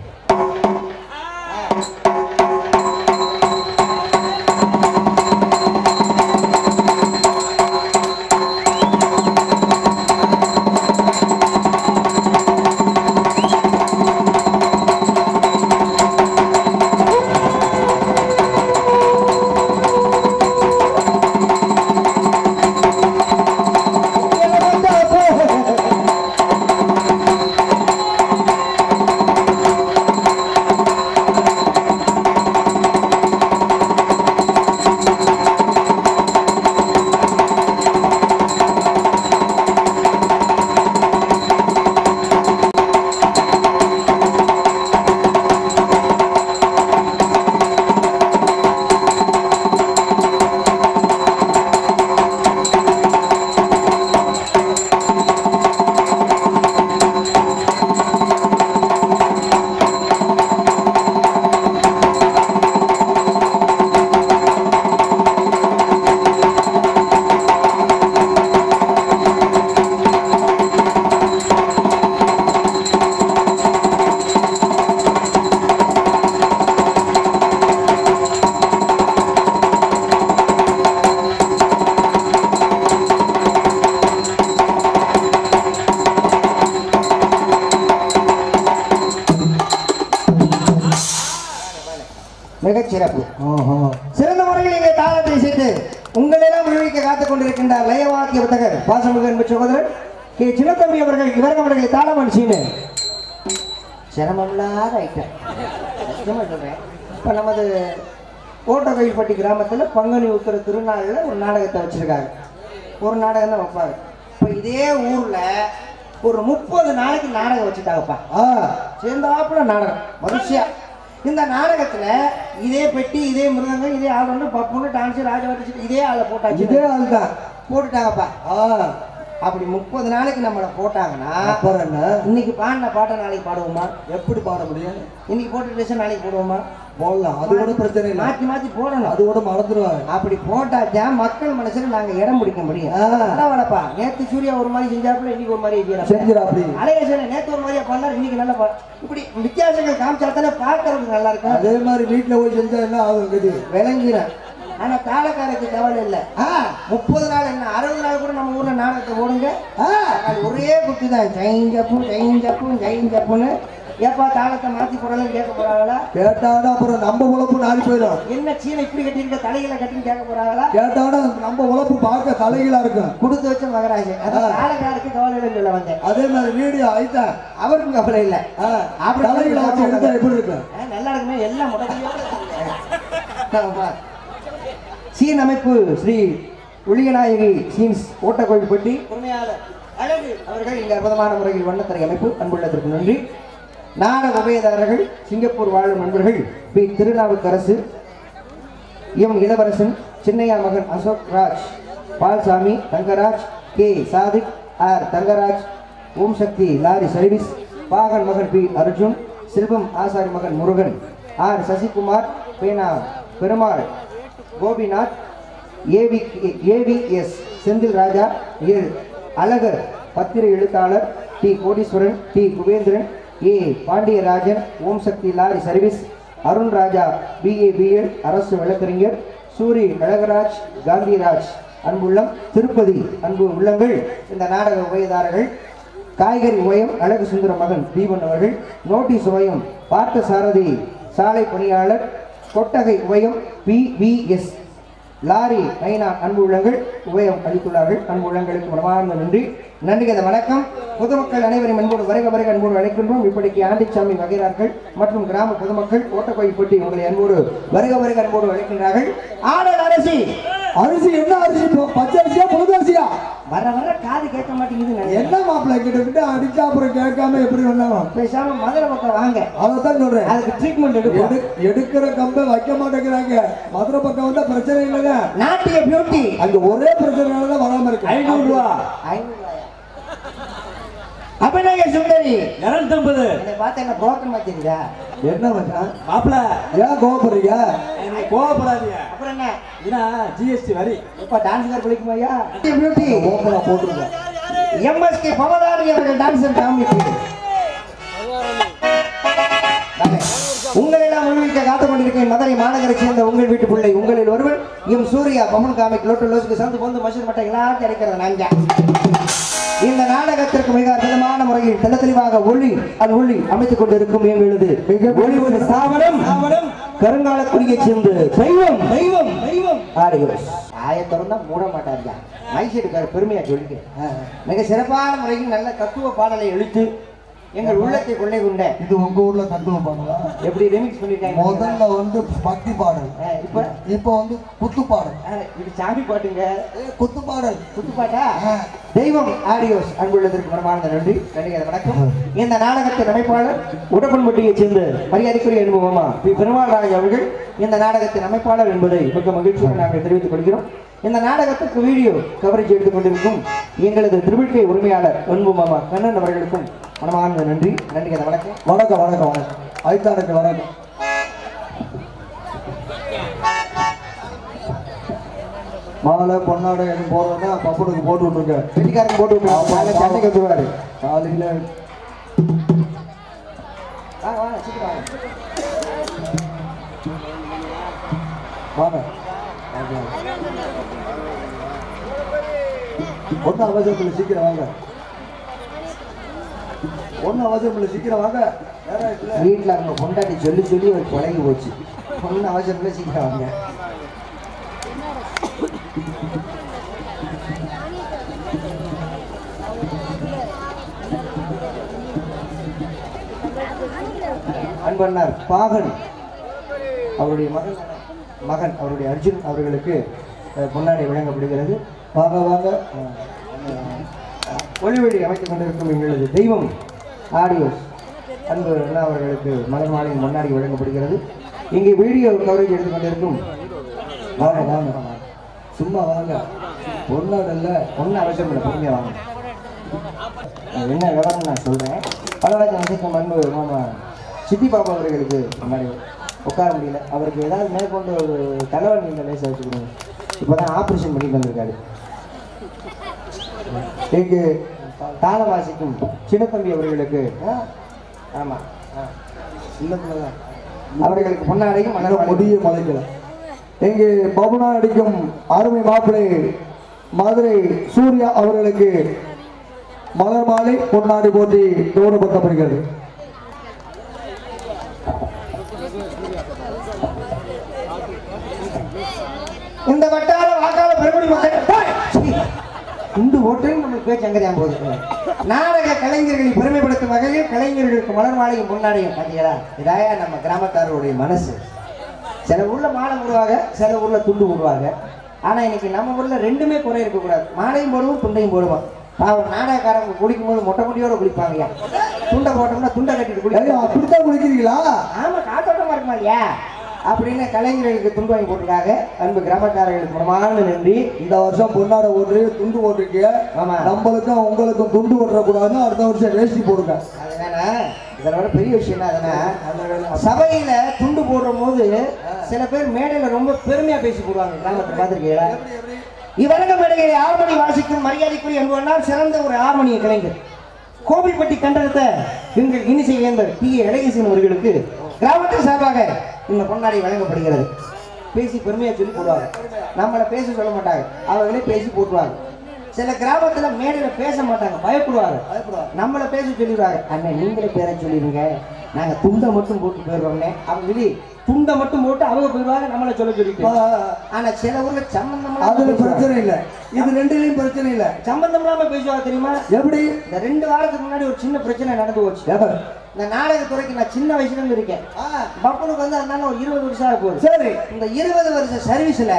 மிகச்சிறப்பு ஆஹா சிறந்த முறையில் இங்கே தாளத்தை சேர்த்து உங்களெல்லாம் விழுவிக்க காத்துக் கொண்டிருக்கின்றார் லயவாக்கிய புத்தகர் பாசமுக என்ப சகோதரர் கே சின்னத்தம்பி அவர்கள் இவர்கள் அவர்களை தாளமன் சீனு சிரமமில்லாத ஐட்டம் நிஜமா சொல்றேன் இப்போ நமது ஓட்டகோயில்பட்டி கிராமத்தில் பங்குனி உத்திர திருநாளில் ஒரு நாடகத்தை வச்சிருக்காங்க ஒரு நாடகம் தான் வைப்பாங்க இப்போ இதே ஊரில் ஒரு முப்பது நாளைக்கு நாடகம் வச்சுட்டாங்கப்பா ஆ சேர்ந்தாப்புல நாடகம் வரிசையா இந்த நாடகத்துல இதே பெட்டி இதே மிருதங்கம் இதே ஆள் வந்து பப்புன்னு டான்ஸ் ராஜவாட்டி இதே ஆளை போட்டாச்சு இதே ஆள் தான் போட்டுட்டாங்கப்பா ஆ அப்படி முப்பது நாளைக்கு நம்மளை போட்டாங்கன்னா அப்புறம் என்ன இன்னைக்கு பாடின பாட்டை நாளைக்கு பாடுவோமா எப்படி பாட முடியும் இன்னைக்கு போட்டு ட்ரெஸ் நாளைக்கு போடுவோமா போடலாம் அது கூட பிரச்சனை இல்லை மாத்தி மாத்தி போடணும் அது கூட மறந்துடுவாங்க அப்படி போட்டாதான் மக்கள் மனசுல நாங்க இடம் பிடிக்க முடியும் ஆ. பரவாயில்லப்பா நேத்து சூர்யா ஒரு மாதிரி செஞ்சாப்புல இன்னைக்கு ஒரு மாதிரி செய்யலாம் செஞ்சிடா அப்படி அலையேசன நேத்து ஒரு மாதிரியா பண்ணாரு இன்னைக்கு நல்லா பா- இப்படி வித்தியாசங்கள் காமிச்சாத்தானே பார்க்கறதுக்கு நல்லா இருக்கும் அதே மாதிரி வீட்டுல போய் செஞ்சா என்ன ஆகும் கதி விளங்கிடும் ஆனா தாளக்காரருக்கு கவலை இல்லை ஆ முப்பது நாள் என்ன அறுபது நாள் கூட நம்ம ஊர்ல நாடகத்தை போடுங்க ஆ, அது ஒரே குத்து தான் ஜெயின் ஜப்பு ஜெயின் ஜப்பு ஜெயின் ஜப்புன்னு ஏப்பா தாளத்தை மாத்தி போடலாம் கேட்க போறாங்களா கேட்டாங்கன்னா அப்புறம் நம்ம உழப்பு நாடி போயிடும் என்ன சீனை இப்படி கட்டியிருக்க தலைகளை கட்டின்னு கேட்க போறாங்களா கேட்டாங்கன்னா நம்ம உழப்பு பார்க்க தலைகீழா இருக்கும் கொடுத்து வச்ச மகராஜ் அது தாளக்காரருக்கு கவலை இல்லைன்னு சொல்ல வந்தேன் அதே மாதிரி வீடியோ ஆயிட்டா அவருக்கும் கவலை இல்லை அப்படி தலைகீழ வச்சு எடுத்தா எப்படி இருக்கும் ஆ, நல்லா இருக்குமே எல்லாம் முடக்கியோட சீன் அமைப்பு ஸ்ரீ ஒளியநாயகி சீன்ஸ் ஓட்டக்கோயில்பட்டி உரிமையாளர் அழகு அவர்கள் இங்கு அற்புதமான முறையில் வண்ணத்திரை அமைப்பு அன்புள்ளதற்கு நன்றி நாடக உபயதாரர்கள் சிங்கப்பூர் வாழும் நண்பர்கள் பி திருநாவுக்கரசு எம் இளவரசன் சின்னையா மகன் Ashok Raj Palsamy Thangaraj K Sadiq R Thangaraj Om Sakthi lorry service பாகன் மகன் பி அர்ஜுன் செல்வம் ஆசாரி மகன் முருகன் ஆர் சசிகுமார் பேனா பெருமாள் கோபிநாத் ஏவி ஏவிஎஸ் செந்தில் ராஜா ஏழு அழகர் பத்திர எழுத்தாளர் T Kodeeswaran T Kubendran A Pandiyarajan Om Sakthi lorry service Arun Raja BA BEd அரசு வழக்கறிஞர் சூரி அழகராஜ் காந்திராஜ் அன்புள்ளம் திருப்பதி அன்பு உள்ளங்கள் இந்த நாடக உபயதாரர்கள் காய்கறி உபயம் அழகு சுந்தர மகன் தீபன் அவர்கள் நோட்டீஸ் உபயம் பார்த்த சாரதி சாலை பணியாளர் கொட்டகை உபயம் பிபிஎஸ் லாரி நைனா அன்பு உள்ளங்கள் உபயம் அளித்துள்ளார்கள் அன்பு உள்ளங்களுக்கு மனமார்ந்த நன்றி நன்றி கதை வணக்கம் பொதுமக்கள் அனைவரும் அன்போடு வருக வருக அன்போடு அழைக்கின்றோம் இப்படிக்கு ஆண்டிச்சாமி வகைரார்கள் மற்றும் கிராம பொதுமக்கள் ஓட்டக்கோயில்பட்டி உங்களை அன்போடு வருக வருக அன்போடு அழைக்கின்றார்கள் ஆடல் அரசி அரிசி என்ன அரிசி இப்போ பச்சை அரிசியா புது அரிசியா வர வர காது கேட்க மாட்டேங்குது நினைக்கிறேன். என்ன மாப்பிள்ளை கிட்ட கிட்ட அடிச்சா அப்புறம் கேட்காம எப்படி வந்தாங்க பேசாம மதுரை பக்கம் வாங்க அதைத்தான் சொல்றேன் அதுக்கு ட்ரீட்மெண்ட் எடுப்போம் எடு- எடுக்கிற கம்பை வைக்க மாட்டேங்கிறாங்க மதுரை பக்கம் வந்தா பிரச்சனை இல்லைங்க நாட்டிய பியூட்டி அங்க ஒரே பிரச்சனையால தான் வராம இருக்கு ஐநூறு ரூபா அபிநய சுந்தரி இரநூத்தம்பது என்னை பார்த்து என்ன புரோக்கன் மாத்திருக்கா என்ன மச்சான் மாப்பிள ஏன் கோவப்படுறீங்க கோவப்படாதீங்க அப்புறம் என்ன ஏன்னா ஜிஎஸ்டி வரி இப்ப டான்ஸ் குளிக்குமா ஐயா பியூட்டி ஓப்பனா போட்டுருங்க எம்எஸ்கே பவதாரி அவர்கள் டான்ஸ் காமிப்பு உங்களெல்லாம் முன்வைக்க காத்து கொண்டிருக்கேன் மதுரை மாநகரைச் சேர்ந்த உங்கள் வீட்டு பிள்ளை உங்களில் ஒருவன் எம் சூர்யா பமன் காமிக் லோட்டு லோசுக்கு சந்து பொந்து மசூர் மட்டை எல்லாத்தையும் அடைக்கிறது நாங்க இந்த நாடகத்திற்கு மிக அற்புதமான முறையில் தெள்ள தெளிவாக ஒளி அது ஒளி அமைத்துக் கொண்டிருக்கும் எங்களது மிக ஒளி ஒரு ஸ்தாபனம் கருங்காலக்குடியை சேர்ந்து தெய்வம் தெய்வம் தெய்வம் ஆடியோஸ் ஆய திறந்தா மூட மாட்டாருயா மைசூருக்கார பெருமையா சொல்லிக்க மிக சிறப்பான முறையில் நல்ல தத்துவ பாடலை எழுத்து எங்கள் உள்ளத்தை கொள்ளை கொண்ட இது உங்க ஊர்ல தத்துவ பாடலா எப்படி ரெமிக்ஸ் பண்ணிருக்காங்க முதல்ல வந்து பக்தி பாடல் ஆ, இப்ப இப்போ வந்து குத்து பாடல் ஆ, இது சாமி பாட்டுங்க ஏ, குத்து பாடல் குத்துப்பாட்டா தெய்வம் ஆடியோஸ் அன்புள்ளதற்கு மனமார்ந்த நன்றி நன்றி வணக்கம் இந்த நாடகத்தின் அமைப்பாளர் உடப்பன்பட்டியைச் சேர்ந்த மரியாதைக்குரிய அனுபவமா பி பெருமாள் ராஜ் அவர்கள் இந்த நாடகத்தின் அமைப்பாளர் என்பதை மிக மகிழ்ச்சியாக நாங்கள் தெரிவித்துக் கொள்கிறோம் இந்த நாடகத்துக்கு வீடியோ கவரேஜ் எடுத்துக் கொண்டிருக்கும் எங்களது திருவிழ்கை உரிமையாளர் அன்பு மாமா கண்ணன் அவர்களுக்கும் மனமார்ந்த நன்றி நன்றி வணக்கம் வணக்கம் வணக்கம் வணக்கம் ஐத்தானுக்கு வணக்கம் மாலை பொன்னாடை எதுவும் போடுறதுன்னா பப்பனுக்கு போட்டு விட்டுருக்க வெட்டிக்காரன் போட்டு விட்டுருவாங்க. காலைல சண்டைக்கு வந்துருவாரு காலையில வாங்க வாங்க சீக்கிரம் வாங்க வாங்க ஒன்றும் அவசரத்தில் சீக்கிரம் வாங்க ஒன்றும் அவசரத்தில் சீக்கிரம் வாங்க நேரம் ஆயிடுச்சுல. வீட்டில் அவங்க பொண்டாட்டி சொல்லி சொல்லி ஒரு பழகி போச்சு பொண்ணு அவசரத்தில் சீக்கிரம் வாங்க அன்பண்ணார் பாகன் அவருடைய மகன் மகன் அவருடைய அர்ஜுன் அவர்களுக்கு அஹ், பொன்னாடை வழங்கப்படுகிறது வாங்க வாங்க ஒளிவெளி அமைத்துக் கொண்டிருக்கும் எங்களது தெய்வம் ஆடியோஸ் அன்பு அண்ணா அவர்களுக்கு மலர் மாலையின் முன்னாடி வழங்கப்படுகிறது இங்கே வீடியோ கவரேஜ் எடுத்துக் கொண்டிருக்கும் வாங்க வாங்க சும்மா வாங்க பொன்னாடல்ல ஒன்றும் அவசியம் இல்லை பொறுமையாக வாங்க அது என்ன விவரம் நான் சொல்கிறேன் பலவாய்க்கு வந்திருக்கும் அன்பு மாமா சித்தி பாப்பா அவர்களுக்கு முன்னாடி உட்கார முடியல அவருக்கு ஏதாவது மேற்கொண்டு ஒரு தலைவன் நீங்கள் லேசாக வச்சு கொடுங்க இப்போ தான் ஆப்ரேஷன் பண்ணிட்டு வந்திருக்காரு இங்கு தாளம் வாசிக்கும் சின்னத்தம்பி அவர்களுக்கு ஆமாம் இல்லத்துல அவர்களுக்கு பொன்னாடையும் மலர் மாலையும் முடிய மலைக்கல இங்கு பபுனா அடிக்கும் அருமை மாப்பிள்ளை மதுரை சூர்யா அவர்களுக்கு மலர் மாலை பொன்னாடி போட்டி கௌரவப்படுத்தப்படுகிறது இந்த வட்டார வாக்காள பெருங்குடி மக்கள் டேய்! சீ! இந்த ஓட்டையும் நம்மளுக்கு பேச்சு அங்கே தான் போகுது நாடக கலைஞர்களை பெருமைப்படுத்தும் வகையில் கலைஞர்களுக்கு மலர் மாலையும் முன்னாடியும் பார்த்தீங்களா இதாயா நம்ம கிராமத்தாருடைய மனசு சில ஊர்ல மாலை போடுவாங்க சில ஊர்ல துண்டு போடுவாங்க ஆனா இன்னைக்கு நம்ம ஊர்ல ரெண்டுமே குறை இருக்கக்கூடாது மாலையும் போடுவோம் துண்டையும் போடுவோம் பாவம் நாடகக்காரங்க குளிக்கும் போது மொட்டை முடியோட குளிப்பாங்கய்யா துண்டை போட்டோம்னா துண்டை கட்டிட்டு ஐயோ, குளிப்பாங்க அப்படித்தான் குளிக்கிறீங்களா ஆமா காத்தோட்டமா இருக்குமா இல்லையா அப்படின்னு கலைஞர்களுக்கு துண்டு வாங்கி போட்டிருக்காங்க அன்பு கிராமக்காரர்களுக்கு மனமான நன்றி இந்த வருஷம் பொன்னாட ஓட்டுறீங்க துண்டு ஓட்டுறீங்க ஆமா. நம்மளுக்கும் உங்களுக்கும் துண்டு ஓட்டுறக்கூடாதுன்னு அடுத்த வருஷம் வேஷ்டி போடுங்க அது வேணா இதோட பெரிய விஷயம் என்ன அதுனா சபையில துண்டு போடுற போது சில பேர் மேடையில ரொம்ப பெருமையா பேசி போடுவாங்க கிராமத்தை பார்த்துருக்கீங்களா இவரங்க மேடையை ஆர்மணி வாசிக்கும் மரியாதைக்குரிய அன்புவனால் சிறந்த ஒரு ஆர்மணிய கலைஞர் கோபிப்பட்டி கண்டனத்தை எங்கள் இனிசை வேந்தர் டி ஏ இளையசன் அவர்களுக்கு கிராமத்தின் சார்பாக இந்த பொன்னாடி வழங்கப்படுகிறது பேசி பெருமையா சொல்லி போடுவாங்க நம்மளை பேச சொல்ல மாட்டாங்க அவங்களே பேசி போட்டுருவாங்க சில கிராமத்துல மேடையில பேச மாட்டாங்க பயப்படுவாங்க நம்மளை பேச சொல்லிடுவாங்க அண்ணன் நீங்களே பேர சொல்லிடுங்க நாங்க துண்டை மட்டும் போட்டு போயிடுறோம்னே அவங்க சொல்லி துண்டை மட்டும் போட்டு அவங்க போயிடுவாங்க நம்மள சொல்ல சொல்லிட்டு ஆ, ஆனா சில ஊர்ல சம்பந்தம் அதுல பிரச்சனை இல்ல இது ரெண்டுலயும் பிரச்சனை இல்ல சம்பந்தம் இல்லாம பேசுவாங்க தெரியுமா எப்படி இந்த ரெண்டு வாரத்துக்கு முன்னாடி ஒரு சின்ன பிரச்சனை நடந்து போச்சு எவர்? இந்த நாடகத்துறைக்கு நான் சின்ன வயசுல இருந்து இருக்கேன் பப்பனுக்கு வந்து அதனால ஒரு இருபது வருஷம் ஆக போகுது சரி இந்த இருபது வருஷ சர்வீஸ்ல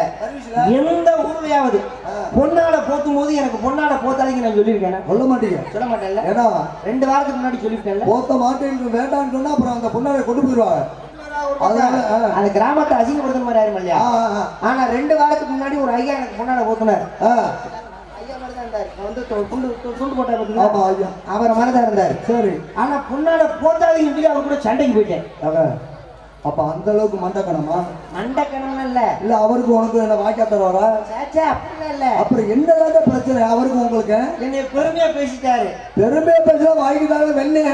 எந்த ஊர்லயாவது பொன்னாட போத்தும் போது எனக்கு பொன்னாட போத்தாதீங்க நான் சொல்லியிருக்கேன் சொல்ல மாட்டீங்க சொல்ல மாட்டேன்ல ஏன்னா ரெண்டு வாரத்துக்கு முன்னாடி சொல்லியிருக்கேன்ல போத்த மாட்டேன் வேண்டாம்னு சொன்னா அப்புறம் அந்த பொண்ணாரை கொண்டு போயிடுவாங்க அதனால ஆ, அந்த கிராமத்தை அசிங்கப்படுத்துற மாதிரி ஆயிரும் இல்லையா ஆ, ஆ, ஆனா ரெண்டு வாரத்துக்கு முன்னாடி ஒரு ஐயா எனக்கு பொன்னாட போத்துனார் ஆ. ஐயா மாதிரி தான் இருந்தார் இப்ப வந்து து- துண்டு து- துண்டு போட்டார் பார்த்தீங்களா? ஆமா ஐயா அவரை மாதிரி தான் இருந்தார் சரி ஆனா பொன்னாட போத்தாதீங்க சொல்லி அவர் கூட சண்டைக்கு போயிட்டேன் அவ அப்ப அந்த அளவுக்கு மண்டக்கணமா மண்டக்கணம் இல்ல இல்ல அவருக்கு உனக்கு என்ன வாய்க்கா தருவாரா சேச்சே அப்படிலாம் இல்ல அப்புறம் என்னதாங்க பிரச்சனை அவருக்கு உங்களுக்கு என்னை பெருமையா பேசிட்டாரு பெருமையா பேச வாய்க்கு தாங்க வெண்ணெய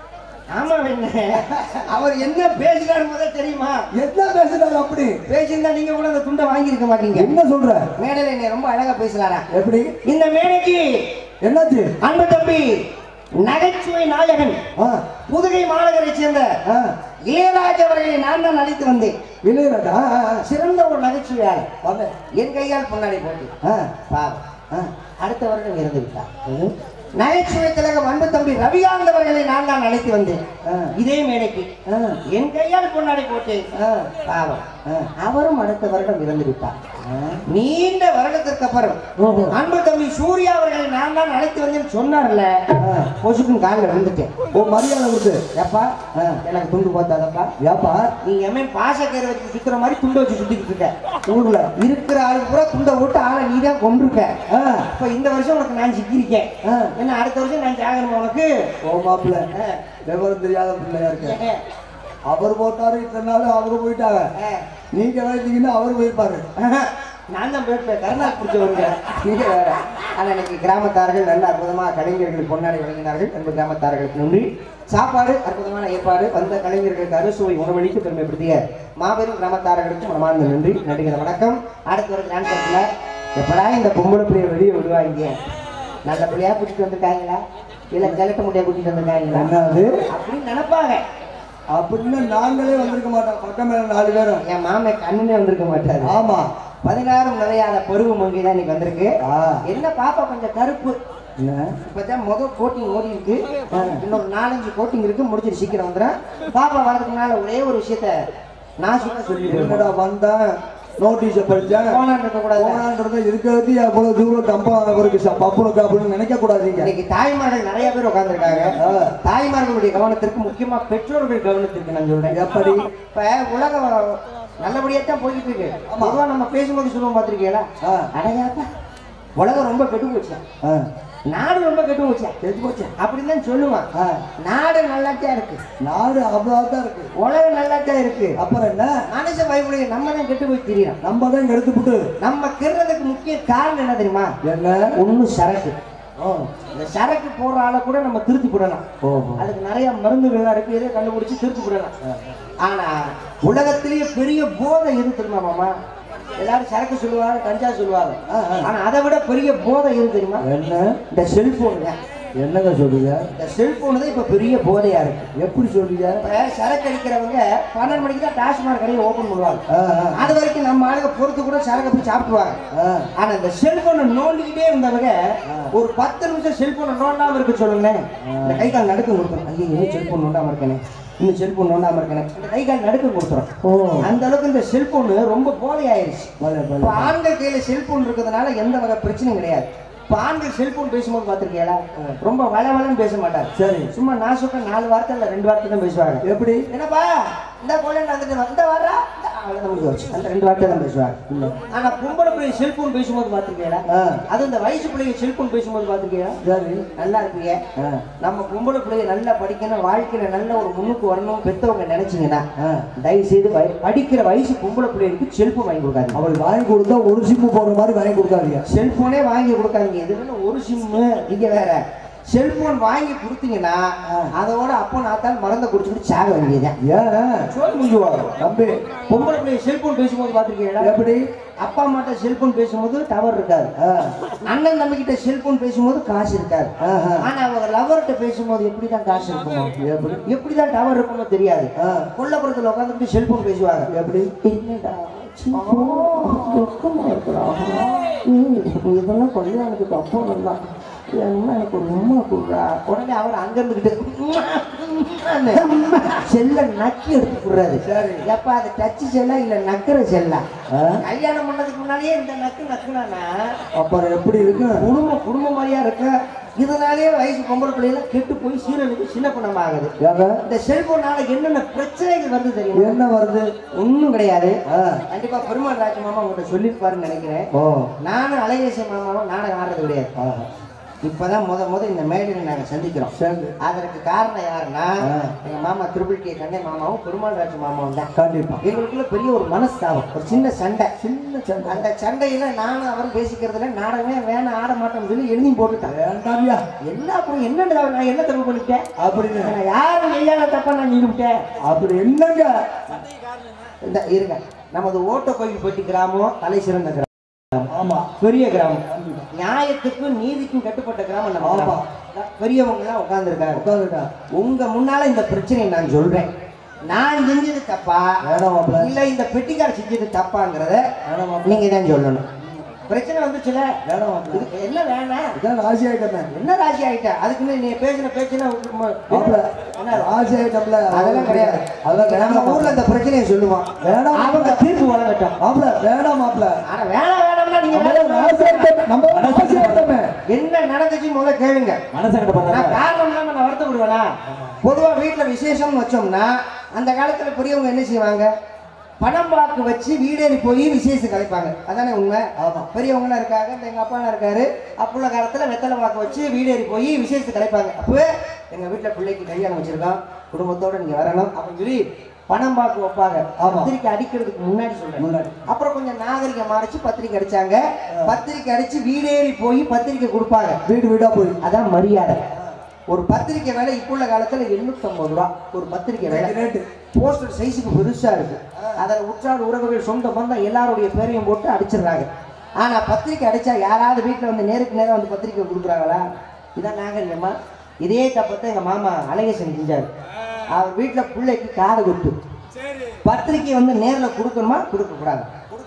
ஆமா என்ன அவர் என்ன பேசினாரு முதல்ல தெரியுமா என்ன பேசுறாரு அப்படி பேசியிருந்தா நீங்க கூட அந்த துண்டை வாங்கியிருக்க மாட்டீங்க என்ன சொல்ற மேடையில என்னை ரொம்ப அழகா பேசலாரா எப்படி இந்த மேடைக்கு என்னாச்சு அன்பு தம்பி நகைச்சுவை நாயகன் ஆ, புதுகை மாநகரை சேர்ந்த ஆ, இளையராஜா அவர்களை நான் தான் அழைத்து வந்தேன் இளையராஜா ஆ, ஆ, ஆ. சிறந்த ஒரு நகைச்சுவையாளர் வந்தேன். என் கையால் பொன்னாடி போட்டு ஆ, பாவம் ஆ. அடுத்த வருடம் இறந்து விட்டார் நகைச்சுவை திலகம் அன்பு தம்பி ரவிகாந்த் அவர்களை நான் தான் அழைத்து வந்தேன் ஆ. இதே மேடைக்கு ஆ, என் கையால் பொன்னாடி போட்டு ஆ, பாவம் ஆ. அவரும் அடுத்த வருடம் இறந்து விட்டார் ஆ. நீண்ட வருடத்திற்கு அப்புறம் ஓஹோ. அன்பு தம்பி சூர்யா அவர்களை நான் தான் அழைத்து வந்தேன்னு சொன்னார்ல ஆ. பொசுக்குன்னு காலில் விழுந்துட்டேன் ஓ மரியாதை கொடுத்து ஏப்பா ஆ. எனக்கு துண்டு போத்தாதப்பா ஏப்பா நீங்க எமே பாசக்கயிறு வச்சு சுத்துற மாதிரி துண்டை வச்சு சுத்திக்கிட்டு இருக்க ஊர்ல இருக்கிற ஆளுக்கு பூரா துண்டை போட்டு ஆளை நீ தான் கொண்டிருக்க ஆ, இப்ப இந்த வருஷம் உனக்கு நான் சிக்கியிருக்கேன் ஆ. என்ன அடுத்த வருஷம் நான் சாகணும் உனக்கு ஓ மாப்பிள்ள ஆ. விவரம் தெரியாத பிள்ளையா இருக்கு அவர் போட்டாரு இத்தனை நாள் அவங்க போயிட்டாங்க ஆ. நீங்க வைத்தீங்கன்னா அவர் போயிருப்பாரு ஆஹா. நான் தான் போயிருப்பேன் கருணா பிடிச்சவங்க நீங்க வேற ஆனா இன்னைக்கு கிராமத்தார்கள் நல்ல அற்புதமா கலைஞர்கள் பொன்னாடி வழங்கினார்கள் அன்பு கிராமத்தார்களுக்கு நன்றி சாப்பாடு அற்புதமான ஏற்பாடு வந்த கலைஞர்களுக்கு அறுசுவை உணவளித்து பெருமைப்படுத்திய மாபெரும் கிராமத்தார்களுக்கும் மனமார்ந்த நன்றி நடிகர் வணக்கம் அடுத்து வர டான்ஸ் எப்படா இந்த பொம்பளை பிள்ளைய வெளியே விடுவாங்க நல்ல பிள்ளையா கூட்டிட்டு வந்திருக்காங்களா இல்ல கிழட்ட முடியா கூட்டிட்டு வந்திருக்காங்களா என்னது அப்படின்னு நினைப்பாங்க அப்படின்னு நாங்களே வந்திருக்க மாட்டோம் பக்கம் மேல நாலு பேரும் என் மாமே கண்ணுனே வந்திருக்க மாட்டாரு ஆமா பதினாறும் நிறையாத பருவ மங்கி தான் இன்னைக்கு வந்திருக்கு ஆ. என்ன பாப்பா கொஞ்சம் கருப்பு என்ன இப்பதான் முதல் கோட்டிங் ஓடி இருக்கு இன்னொரு நாலஞ்சு கோட்டிங் இருக்கு முடிச்சிட்டு சீக்கிரம் வந்துடும் பாப்பா வரதுக்கு முன்னால ஒரே ஒரு விஷயத்த நான் சொல்ல சொல்லிடுறேன் என்னடா வந்தேன் நோட்டீஸ படிச்சேன் போனான்னு இருக்க கூடாது போனான்றதை இருக்கிறது அவ்வளவு தூரம் தம்பா அவருக்கு ச- பப்புனுக்கு அப்படின்னு நினைக்க கூடாதீங்க இன்னைக்கு தாய்மார்கள் நிறைய பேர் உட்கார்ந்துருக்காங்க ஆ. தாய்மார்களுடைய கவனத்திற்கு முக்கியமா பெற்றோர்கள் கவனத்திற்கு நான் சொல்றேன் எப்படி இப்ப உலகம் நல்லபடியா தான் போய்கிட்டு இருக்கு பொதுவா நம்ம பேசும்போது சொல்லுவோம் பாத்திருக்கீங்களா ஆ. அடையாப்பா உலகம் ரொம்ப கெட்டு போச்சு ஆ, நாடு ரொம்ப கெட்டு போச்சு கெட்டு போச்சு அப்படின்னு தான் சொல்லுவான் ஆ, நாடு நல்லாத்தான் இருக்கு நாடு அவ்வளவுதான் இருக்கு உலகம் நல்லாத்தான் இருக்கு அப்புறம் என்ன மனுஷ பயப்படைய நம்ம தான் கெட்டு போய் திரியறோம் நம்ம தான் எடுத்து விட்டு நம்ம கெடுறதுக்கு முக்கிய காரணம் என்ன தெரியுமா என்ன ஒண்ணு சரக்கு ஓ, இந்த சரக்கு போடுற ஆளை கூட நம்ம திருத்தி போடலாம் ஓஹோ. அதுக்கு நிறைய மருந்துகள் இருக்கு இதை கண்டுபிடிச்சு திருத்தி போடலாம் ஆனா உலகத்திலேயே பெரிய போதை எது தெரியுமா மாமா எல்லாரும் சரக்கு சொல்லுவாங்க கஞ்சா சொல்லுவாங்க ஆ, ஆ. ஆனா அதை விட பெரிய போதை எது தெரியுமா என்ன இந்த செல்போன் தான் என்னங்க சொல்றீங்க இந்த செல்போன் தான் இப்ப பெரிய போதையா இருக்கு எப்படி சொல்றீங்க இப்ப சரக்கு அடிக்கிறவங்க பன்னெண்டு மணிக்கு தான் டாஸ்மாக் கடையை ஓபன் பண்ணுவாங்க ஆ, ஆ, அது வரைக்கும் நம்ம ஆளுங்க பொறுத்து கூட சரக்கு போய் சாப்பிடுவாங்க ஆ. ஆனா இந்த செல்போனை நோண்டிக்கிட்டே இருந்தவங்க ஒரு பத்து நிமிஷம் செல்போனை நோண்டாம இருக்க சொல்லுங்களேன் இந்த கை கால் நடுக்கம் கொடுத்துரும் ஐயோ இன்னும் செல்போன் நோண்டாம இருக்கேனே இன்னும் செல்போன் நோண்டாம இருக்கேனே இந்த கை கால் நடுக்கம் கொடுத்துரும் ஓ அந்த அளவுக்கு இந்த செல்போன் ரொம்ப போதை ஆயிருச்சு பலே, பலே. இப்ப ஆண்கள் கையில செல்போன் இருக்கிறதுனால எந்த வகை பிரச்சனையும் கிடையாது இப்ப ஆண்கள் செல்போன் பேசும்போது பாத்திருக்கீங்களா ரொம்ப வளவளன்னு பேச மாட்டாங்க சரி சும்மா நான் சொல்ற நாலு வார்த்தை இல்ல ரெண்டு வார்த்தை தான் பேசுவாங்க எப்படி என்னப்பா இந்த கோலை வந்துட்டு இந்த வர்றா இந்த அவ்வளவுதான் முடிஞ்சு போச்சு. அந்த ரெண்டு வார்த்தை தான் பேசுவாங்க ஆனா பொம்பளை பிள்ளை செல்போன் பேசும்போது பாத்திருக்கீங்களா ஆ, அது இந்த வயசு பிள்ளைங்க செல்போன் பேசும்போது பாத்திருக்கீங்களா சரி நல்லா இருப்பீங்க ஆ, நம்ம பொம்பளை பிள்ளைய நல்லா படிக்கணும் வாழ்க்கையில நல்ல ஒரு முன்னுக்கு வரணும் பெத்தவங்க நினைச்சீங்கன்னா ஆ. தயவு செய்து வய- படிக்கிற வயசு பொம்பளை பிள்ளைகளுக்கு செல்போன் வாங்கி கொடுக்காதீங்க அவளுக்கு வாங்கி கொடுத்தா ஒரு சிம்மு போடுற மாதிரி வாங்கி கொடுக்காதீங்க செல்போனே வாங்கி கொடுக்காதீங்க இது என்ன ஒரு சிம்மு இங்க வேற செல்போன் வாங்கி கொடுத்தீங்கன்னா அதோட அப்போ நாத்தால் மறந்த குடிச்சுக்கிட்டு சாக வேண்டியதுதான் ஏன் சோறு முடிஞ்சுவாங்க தம்பி பொம்பளை பிள்ளை செல்போன் பேசும்போது பார்த்துருக்கீங்களா எப்படி அப்பா அம்மாட்ட செல்போன் பேசும்போது டவர் இருக்காது ஆ. அண்ணன் தம்பி கிட்ட செல்போன் பேசும்போது காசு இருக்காது ஆஹா. ஆனா அவங்க லவர்கிட்ட பேசும்போது எப்படிதான் காசு இருக்குமோ எப்படி எப்படிதான் டவர் இருக்குமோ தெரியாது ஆ. கொல்லப்புறத்துல உட்காந்துட்டு செல்போன் பேசுவாங்க எப்படி என்னடா சிப்போ, வெக்கமா இருக்குடா. ம், இதெல்லாம் கல்யாணத்துக்கு அப்புறம் தான் என்ன எனக்கு ஒரு உண்மை கொடுறா உடனே அவர் அங்க இருந்துகிட்டு செல்ல நக்கி எடுத்து கொடுறாரு சரி. எப்ப அது டச்சு செல்லா இல்ல நக்கிற செல்லா ஆ? கல்யாணம் பண்ணதுக்கு முன்னாடியே இந்த நக்கு நக்குனானா அப்புறம் எப்படி இருக்கு குடும்பம் குடும்ப மாதிரியா இருக்கு இதனாலேயே வயசு பொம்பளை பிள்ளைலாம் கெட்டு போய் சீரனுக்கு சின்ன பணம் ஆகுது ஏங்க இந்த செல்போனால என்னென்ன பிரச்சனைகள் வருது தெரியுமா என்ன வருது ஒன்றும் கிடையாது ஆ. கண்டிப்பா பெருமாள் ராஜ மாமா உங்கள்கிட்ட சொல்லியிருப்பாருன்னு நினைக்கிறேன் ஓ நானும் அலையேச மாமாவும் நாடகம் ஆடுறது கிடையாது ஆஹா. இப்பதான் முத முத இந்த மேடையில் நாங்க சந்திக்கிறோம் சரி அதற்கு காரணம் யாருன்னா ஆ. எங்க மாமா திருப்பதி கே கண்ணே மாமாவும் பெருமாள் ராஜ மாமாவும் தான் கண்டிப்பா எங்களுக்குள்ள பெரிய ஒரு மனஸ்தாபம் ஒரு சின்ன சண்டை சின்ன சண்டை அந்த சண்டையில நானும் அவரும் பேசிக்கிறதுல நாடகமே வேணாம் ஆட மாட்டோம்னு சொல்லி எழுதியும் போட்டுட்டான் வேண்டாமியா என்ன அப்புறம் என்னடா நான் என்ன தப்பு பண்ணிட்டேன் அப்படின்னு நான் யாரும் செய்யாத தப்பா நான் நீங்க விட்டேன் அப்படி என்னங்க இந்த இருங்க நமது ஓட்ட கோயில் பட்டி கிராமம் தலை சிறந்த கிராமம் ஆமா பெரிய கிராமம் நியாயத்துக்கும் நீதிக்கும் கட்டுப்பட்ட கிராமம் நம்ம ஆமா. கிராமம். பெரியவங்க எல்லாம் உட்கார்ந்துருக்காங்க உட்காந்துட்டா உங்க முன்னால இந்த பிரச்சனையை நான் சொல்றேன் நான் செஞ்சது தப்பா வேணாம் மாப்பிள்ள இல்ல இந்த பெட்டிக்கார செஞ்சது தப்பாங்கிறத வேணாம் மாப்பிள்ள நீங்க தான் சொல்லணும் பிரச்சனை வந்துச்சுல வேணாம் மாப்பிள்ள இதுக்கு என்ன வேணாம் இதான் ராசி ஆயிட்டமே என்ன ராசி ஆயிட்ட அதுக்குன்னு நீ பேசின பேச்சுனா மாப்பிள்ள என்ன ராசி ஆயிட்டம்ல அதெல்லாம் கிடையாது அதெல்லாம் நம்ம வேணாம் ஊர்ல இந்த பிரச்சனையை சொல்லுவோம் வேணாம் அவங்க தீர்ப்பு வழங்கட்டும் மாப்பிள்ள வேணாம் மாப்பிள்ள ஆனா வேணாம் வேணாம்னா நீங்க நம்ம வேணாம் ராசி ஆயிட்டம் நம்ம ராசி ஆயிட்டமே என்ன நடந்துச்சு முதல்ல கேளுங்க மனசை கட்ட நான் பண்ண காரணம் இல்லாம நான் வருத்தப்படுவேனா பொதுவா வீட்டுல விசேஷம்னு வச்சோம்னா அந்த காலத்துல பெரியவங்க என்ன செய்வாங்க பணம் பாக்கு வச்சு வீடேறி போய் விசேஷம் கலைப்பாங்க அதானே உண்மை ஆமா. பெரியவங்களாம் இருக்காங்க இந்த எங்க அப்பா இருக்காரு அப்புள்ள காலத்துல வெத்தலை பாக்கு வச்சு வீடேறி போய் விசேஷத்தை கலைப்பாங்க அப்பவே எங்க வீட்டுல பிள்ளைக்கு கல்யாணம் வச்சிருக்கோம் குடும்பத்தோட நீங்க வரணும் அப்படின்னு சொல்லி பணம் பாக்கு வைப்பாங்க ஆமா. பத்திரிக்கை அடிக்கிறதுக்கு முன்னாடி சொல்றேன் முன்னாடி. அப்புறம் கொஞ்சம் நாகரிகம் மாறிச்சு பத்திரிக்கை அடிச்சாங்க பத்திரிக்கை அடிச்சு வீடேறி போய் பத்திரிக்கை கொடுப்பாங்க வீடு வீடா போய் அதான் மரியாதை ஒரு பத்திரிக்கை வேலை இப்போ உள்ள காலத்துல 850 ரூபா ஒரு பத்திரிக்கை வேலை ரேட்டு போஸ்டர் சைஸுக்கு பெருசா இருக்கு அதில் உற்றார் உறவுகள் சொந்த பந்தம் எல்லாருடைய பேரையும் போட்டு அடிச்சிடுறாங்க ஆனா பத்திரிக்கை அடிச்சா யாராவது வீட்டில் வந்து நேருக்கு நேரம் வந்து பத்திரிக்கை கொடுக்குறாங்களா இதான் நாகரிகமா இதே தப்பத்தை எங்க மாமா அழகேசன் செஞ்சாரு அவர் வீட்டில் பிள்ளைக்கு காது குத்து பத்திரிக்கை வந்து நேர்ல கொடுக்கணுமா கொடுக்க கூடாது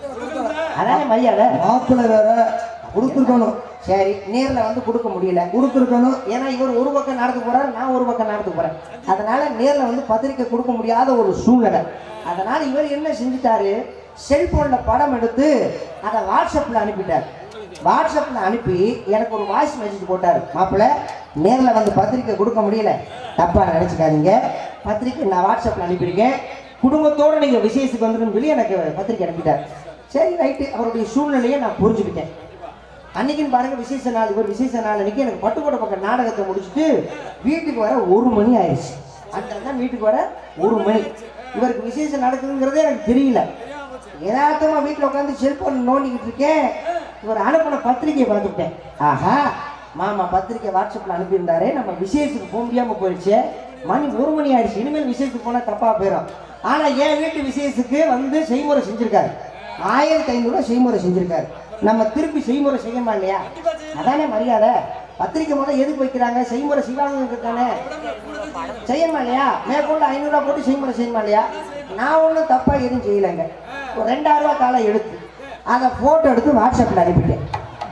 அதானே மரியாதை மாப்பிள்ளை வேற கொடுத்துருக்கணும் சரி நேர்ல வந்து கொடுக்க முடியல கொடுத்துருக்கணும் ஏன்னா இவர் ஒரு பக்கம் நடந்து போறாரு நான் ஒரு பக்கம் நடந்து போறேன் அதனால நேர்ல வந்து பத்திரிக்கை கொடுக்க முடியாத ஒரு சூழ்நிலை அதனால இவர் என்ன செஞ்சுட்டாரு செல்போன்ல படம் எடுத்து அதை வாட்ஸ்அப்ல அனுப்பிட்டார் வாட்ஸ்அப்ல அனுப்பி எனக்கு ஒரு வாய்ஸ் மெசேஜ் போட்டாரு மாப்பிள்ள நேர்ல வந்து பத்திரிக்கை கொடுக்க முடியல தப்பா நினைச்சுக்காதீங்க பத்திரிக்கை நான் வாட்ஸ்அப்ல அனுப்பியிருக்கேன் குடும்பத்தோட நீங்க விசேஷத்துக்கு வந்துருன்னு சொல்லி எனக்கு பத்திரிக்கை அனுப்பிட்டார் சரி ரைட்டு அவருடைய சூழ்நிலையை நான் புரிஞ்சுக்கிட்டேன் அன்னைக்குன்னு பாருங்க விசேஷ நாள் இவர் விசேஷ நாள் அன்னைக்கு எனக்கு பட்டுக்கோட்டை பக்கம் நாடகத்தை முடிச்சுட்டு வீட்டுக்கு வர ஒரு மணி ஆயிடுச்சு அந்த தான் வீட்டுக்கு வர ஒரு மணி இவருக்கு விசேஷம் நடக்குதுங்கிறதே எனக்கு தெரியல யதார்த்தமா வீட்டில் உட்காந்து செல்போன் நோண்டிக்கிட்டு இருக்கேன் இவர் அனுப்பின பத்திரிக்கையை பார்த்துட்டேன் ஆஹா மாமா பத்திரிக்கை வாட்ஸ்அப்பில் அனுப்பியிருந்தாரு நம்ம விசேஷத்துக்கு போக முடியாமல் போயிடுச்சு மணி ஒரு மணி ஆயிடுச்சு இனிமேல் விசேஷத்துக்கு போனால் தப்பாக போயிடும் ஆனால் என் வீட்டு விசேஷத்துக்கு வந்து செய்முறை செஞ்சுருக்காரு ஆயிரத்தி ஐநூறுரூவா செய்முறை செஞ்சுருக்காரு நம்ம திருப்பி செய்முறை செய்யணுமா இல்லையா அதானே மரியாதை பத்திரிக்கை முதல் எதுக்கு வைக்கிறாங்க செய்முறை செய்வாங்க தானே செய்யணுமா இல்லையா மேற்கொண்டு ஐநூறுரூவா போட்டு செய்முறை செய்யணுமா இல்லையா நான் ஒன்றும் தப்பாக எதுவும் செய்யலைங்க ஒரு ரெண்டாயிரம் ரூபா காலை எடுத்து அதை ஃபோட்டோ எடுத்து வாட்ஸ்அப்பில் அனுப்பிட்டேன்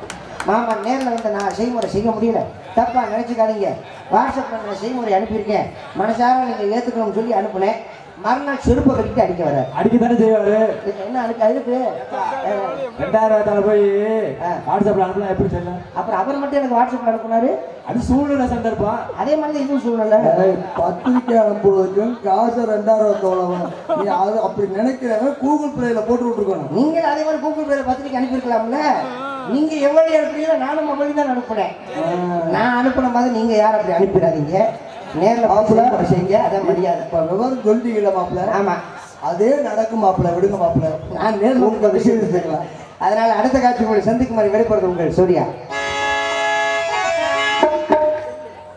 மாமா நேரில் வந்து நான் செய்முறை செய்ய முடியல தப்பா நினச்சிக்காதீங்க வாட்ஸ்அப்பில் நான் செய்முறை அனுப்பியிருக்கேன் மனசார நீங்கள் ஏற்றுக்கணும்னு சொல்லி அனுப்புனேன் மறுநாள் செருப்பை கட்டிட்டு அடிக்க வர்றாரு அடிக்கத்தானே செய்வாரு இதுக்கு என்ன அனுப்பி அதுக்கு அஹ், ரெண்டாயிரம் ரூபாய் போய் ஆ. வாட்ஸ்அப்ல அனுப்பலாம் எப்படி சொல்லலாம் அப்புறம் அவர் மட்டும் எனக்கு வாட்ஸ்அப்பில் அனுப்புனாரு அது சூழ்நிலை சந்தர்ப்பம் அதே மாதிரி தான் இதுவும் சூழ்நிலை ஏய், பத்திரிக்கை அனுப்புவதற்கும் காசு ரெண்டாயிரம் தோழவன் நீ அது அப்படி நினைக்கிறவன் கூகுள் பிளேல போட்டு விட்டுருக்கணும் நீங்கள் அதே மாதிரி கூகுள் பேல பத்திரிக்கை அனுப்பியிருக்கலாம்ல நீங்க எவ்வளவு அனுப்புறீங்களோ நானும் மொபைல் தான் அனுப்புனேன் நான் அனுப்புன மாதிரி நீங்க யாரும் அப்படி அனுப்பிடாதீங்க நேர்ல பாப்புல செய்யுங்க அதான் மரியாதை இப்ப விவரம் சொல்லிட்டீங்களா மாப்பிள்ள ஆமா அதே நடக்கும் மாப்பிள்ள விடுங்க மாப்பிள்ள நான் நேர்ல உங்க விஷயம் தெரிஞ்சுக்கலாம் அதனால அடுத்த காட்சி உங்களை சந்திக்குமாறு வெளிப்படுறது உங்கள் சூர்யா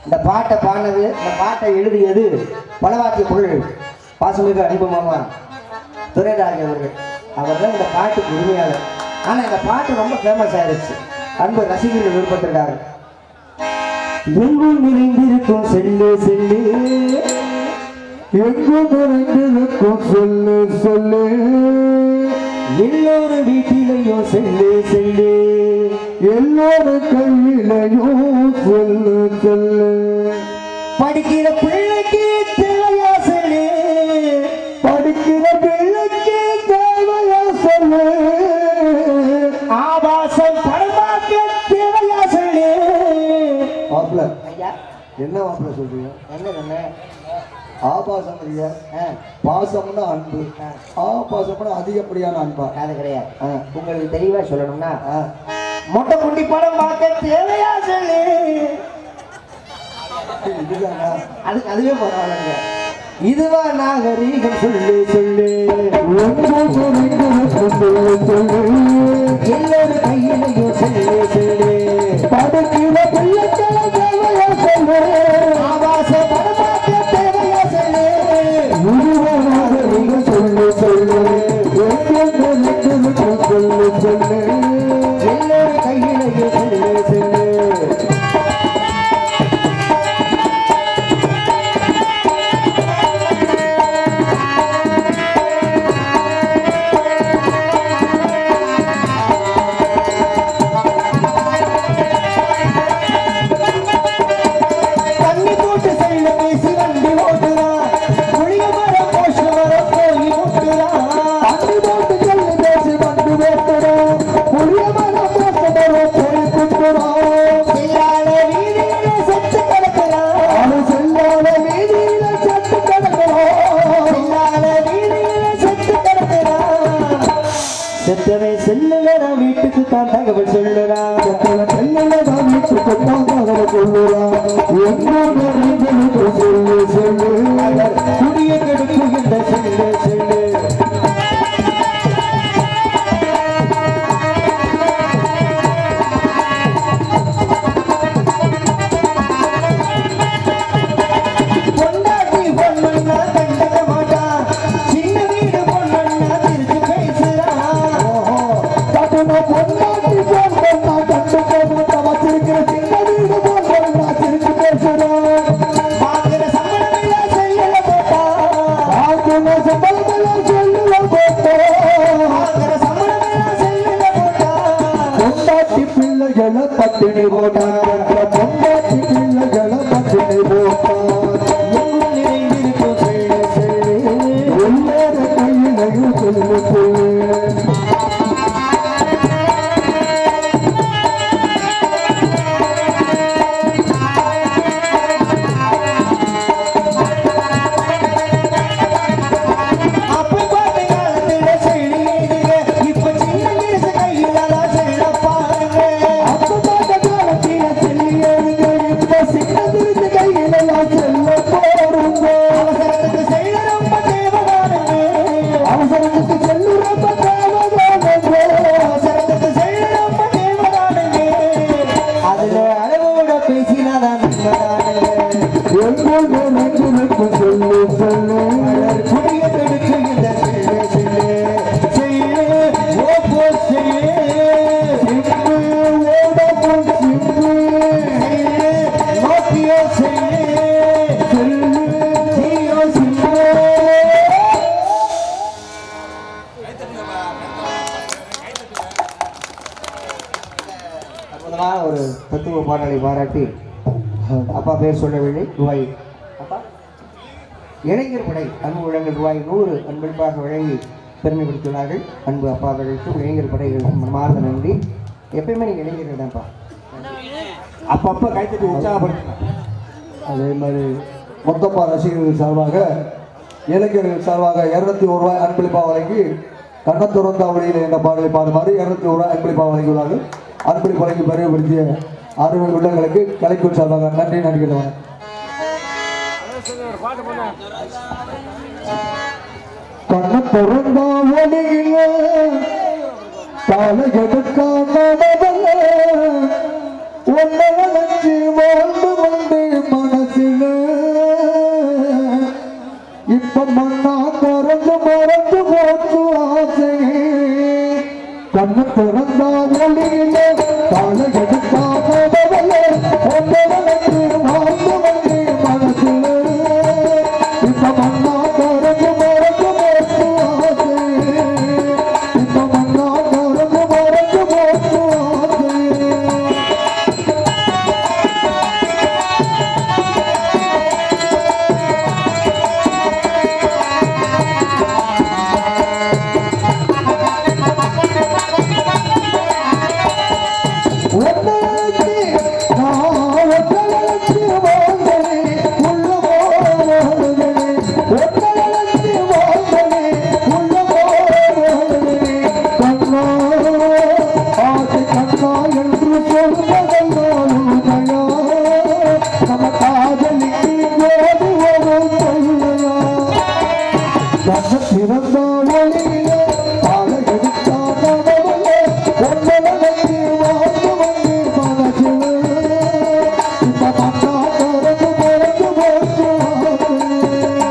இந்த பாட்டை பாடினது இந்த பாட்டை எழுதியது பலவாத்திய பொருள் பாசமிகு அனுபவமா துரைராஜ் அவர்கள் அவர் தான் இந்த பாட்டுக்கு உரிமையாளர் ஆனால் இந்த பாட்டு ரொம்ப ஃபேமஸ் ஆயிருச்சு அன்பு ரசிகர்கள் விருப்பத்திற்காக எங்கும் நிறைந்திருக்கும் செல்லு செல்லு எங்கும் நிறைந்திருக்கும் சொல்லு சொல்லு எல்லோரும் வீட்டிலையும் செல்லு செல்லு எல்லோரும் கையிலையும் சொல்லு சொல்லு படிக்கிற பிள்ளைக்கு தேவையா செல்லு படிக்கிற பிள்ளைக்கு தேவையா சொல்லு ஆபாசம் படமாக்க தேவையா செல்லு மாப்பிள்ள ஐயா என்ன மாப்பிள்ள சொல்றீங்க என்ன சொன்ன ஆபாசம் இல்லையா ஆ, பாசம்னா அன்பு ஆபாசம்னா அதிகப்படியான அன்பா அது கிடையாது ஆ, உங்களுக்கு தெளிவா சொல்லணும்னா ஆ. மொட்டை குண்டி படம் பார்க்க தேவையா சொல்லு இதுதானா அதுக்கு அதுவே பரவாயில்லைங்க இதுவா நாகரீகம் சொல்லு சொல்லு எங்கும் நிறைந்திருக்கும் சொல்லு சொல்லு எல்லோரும் கையிலையும் சொல்லு சொல்லு படிக்கிற பிள்ளைக்கு தேவையா சொல்லு ஆபாச படம் பார்க்க தேவையா சொல்லு உருவமாக நீங்க சொல்லு சொல்லு எங்கும் நிறைந்திருக்கும் சொல்லு சொல்லு எல்லோரும் கையிலையும் சொல்லு சொல்லு தண்ணி போட்டு செல்ல பேசி வண்டி ஓட்டுறான் புளிய மரம் போஷ மரம் போய் முட்டுறான் அன்பு போட்டு சொல்லு பேசி வந்து வேட்டுறோம் புளிய மரம் பேசுகிறோம் போய் குத்துறோம் செல்லாத வீதியில செத்து கிடக்கிறான் அவன் செல்லாத வீதியில செத்து கிடக்கிறோம் செல்லாத வீதியில செத்து கிடக்கிறான் செத்தவை செல்லுல வீட்டுக்கு தான் தகவல் சொல்லுறான் குடிய கெடுக்குகின்ற செல்லு செல்லு பொண்டாட்டி பொண்ணுன்னா கண்டுக்க மாட்டான் சின்ன வீடு பொண்ணுன்னா திருச்சி பேசுறான் வாங்குற சம்பளம் எல்லாம் செல்லுல போட்டான் வாங்குற சம்பளம் எல்லாம் செல்லுல போட்டான் பிள்ளைகளை பட்டினி போட்டாங்க பொண்டாட்டி பிள்ளைகளை பட்டினி போட்டாங்க எங்கும் நிறைந்திருக்கும் செல்லு செல்லு எல்லார கையிலையும் சொல்லு சொல்லு அப்ப பார்த்த காலத்துல செல்லு எழுதுங்க இப்ப சின்ன வயசு கையில தான் செல்ல பாருங்க அப்பதாத காலத்தில செல்லியேங்க இப்ப சின்னதிருந்து கையிலெல்லாம் செல்ல போருங்க அவசரத்துக்கு செல்ல ரொம்ப தேவைதானுங்க அவசரத்துக்கு செல்லு ரொம்ப தேவைதானுங்க அவசரத்துக்கு செல்ல ரொம்ப தேவைதானுங்க அதுல அளவோட பேசினாதான் நன்மைதானுங்க எங்கோடு நெஞ்சிருக்கும் சொல்லு சொல்லு புதிய கெடுக்கு இந்த செல்லு செல்லு செல்லு ஓ போ செல்லு சிம்பு ஓடவும் சிம்பு செல்லு நோக்கியோ செல்லு செல்லு ஜீரோ சிம்பு அற்புதமான ஒரு தத்துவ பாடலை பாராட்டி அப்பா பேர் சொல்லவில்லை ரூபாய் அப்பா இளைஞர் படை அன்பு விலங்கள் ரூபாய் நூறு அன்பளிப்பாக வழங்கி பெருமைப்படுத்தியுள்ளார்கள் அன்பு அப்பா அவர்களுக்கும் இளைஞர் படைகளுக்கும் மனமார்ந்த நன்றி எப்பயுமே நீங்கள் இளைஞர்கள் தான்ப்பா அப்பப்போ கைத்தட்டி உற்சாகப்படுத்தணும் அதே மாதிரி மொத்தப்பா ரசிகர்கள் சார்பாக இளைஞர்கள் சார்பாக இருநூத்தி ஒரு ரூபாய் அன்பளிப்பா வழங்கி கண்ணத்துறந்தாவளியில் என்ற பாடலை பாடுமாறு இருநூத்தி ஒரு ரூபாய் அன்பளிப்பா வழங்கியுள்ளார்கள் அன்பளிப்பு வழங்கி பெருமைப்படுத்திய அருமை உள்ளங்களுக்கு கலைக்குள் சார்பாக நன்றி நடிக்கிறவன் கண்ண பிறந்தாவளியில் கால எடுக்காம உன்னை நினைச்சு வாழ்ந்து வந்து மண்ணா திறந்து மறந்து போச்சு ஆசையே கண்ணு திறந்தா ஒளியிலே கால எடுத்தா போதவலே ஒன்றவனுக்கு வாழ்ந்து வந்து மனசிலே இந்த மண்ணா திறந்து மறந்து போச்சு ஆசையே இந்த மண்ணா திறந்து மறந்து போச்சு ஆசையே பிறந்த ஒளியிலே கால எடுத்தானவளே ஒன்றவனுக்கு வாழ்ந்து வந்து மனசிலே இந்த மண்ணா திறந்து மறந்து போச்சு ஆசையே.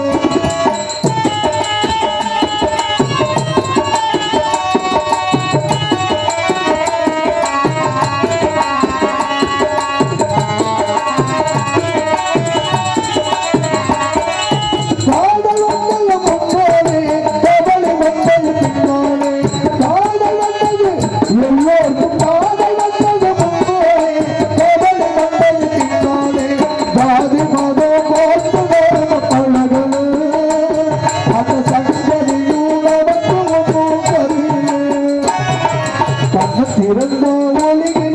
காதல் வந்தது முன்னாலே கவலை வந்தது பின்னாலே காதல் வந்தது எல்லோருக்கும் காதல் வந்தது முன்னாலே கவலை வந்தது பின்னாலே ஜாதி மதம் பார்த்து வரும் பழகலே அந்த சங்கதியும் நமக்கு ஒன்றும் கருவிலே கண்ணு திறந்த ஒளியே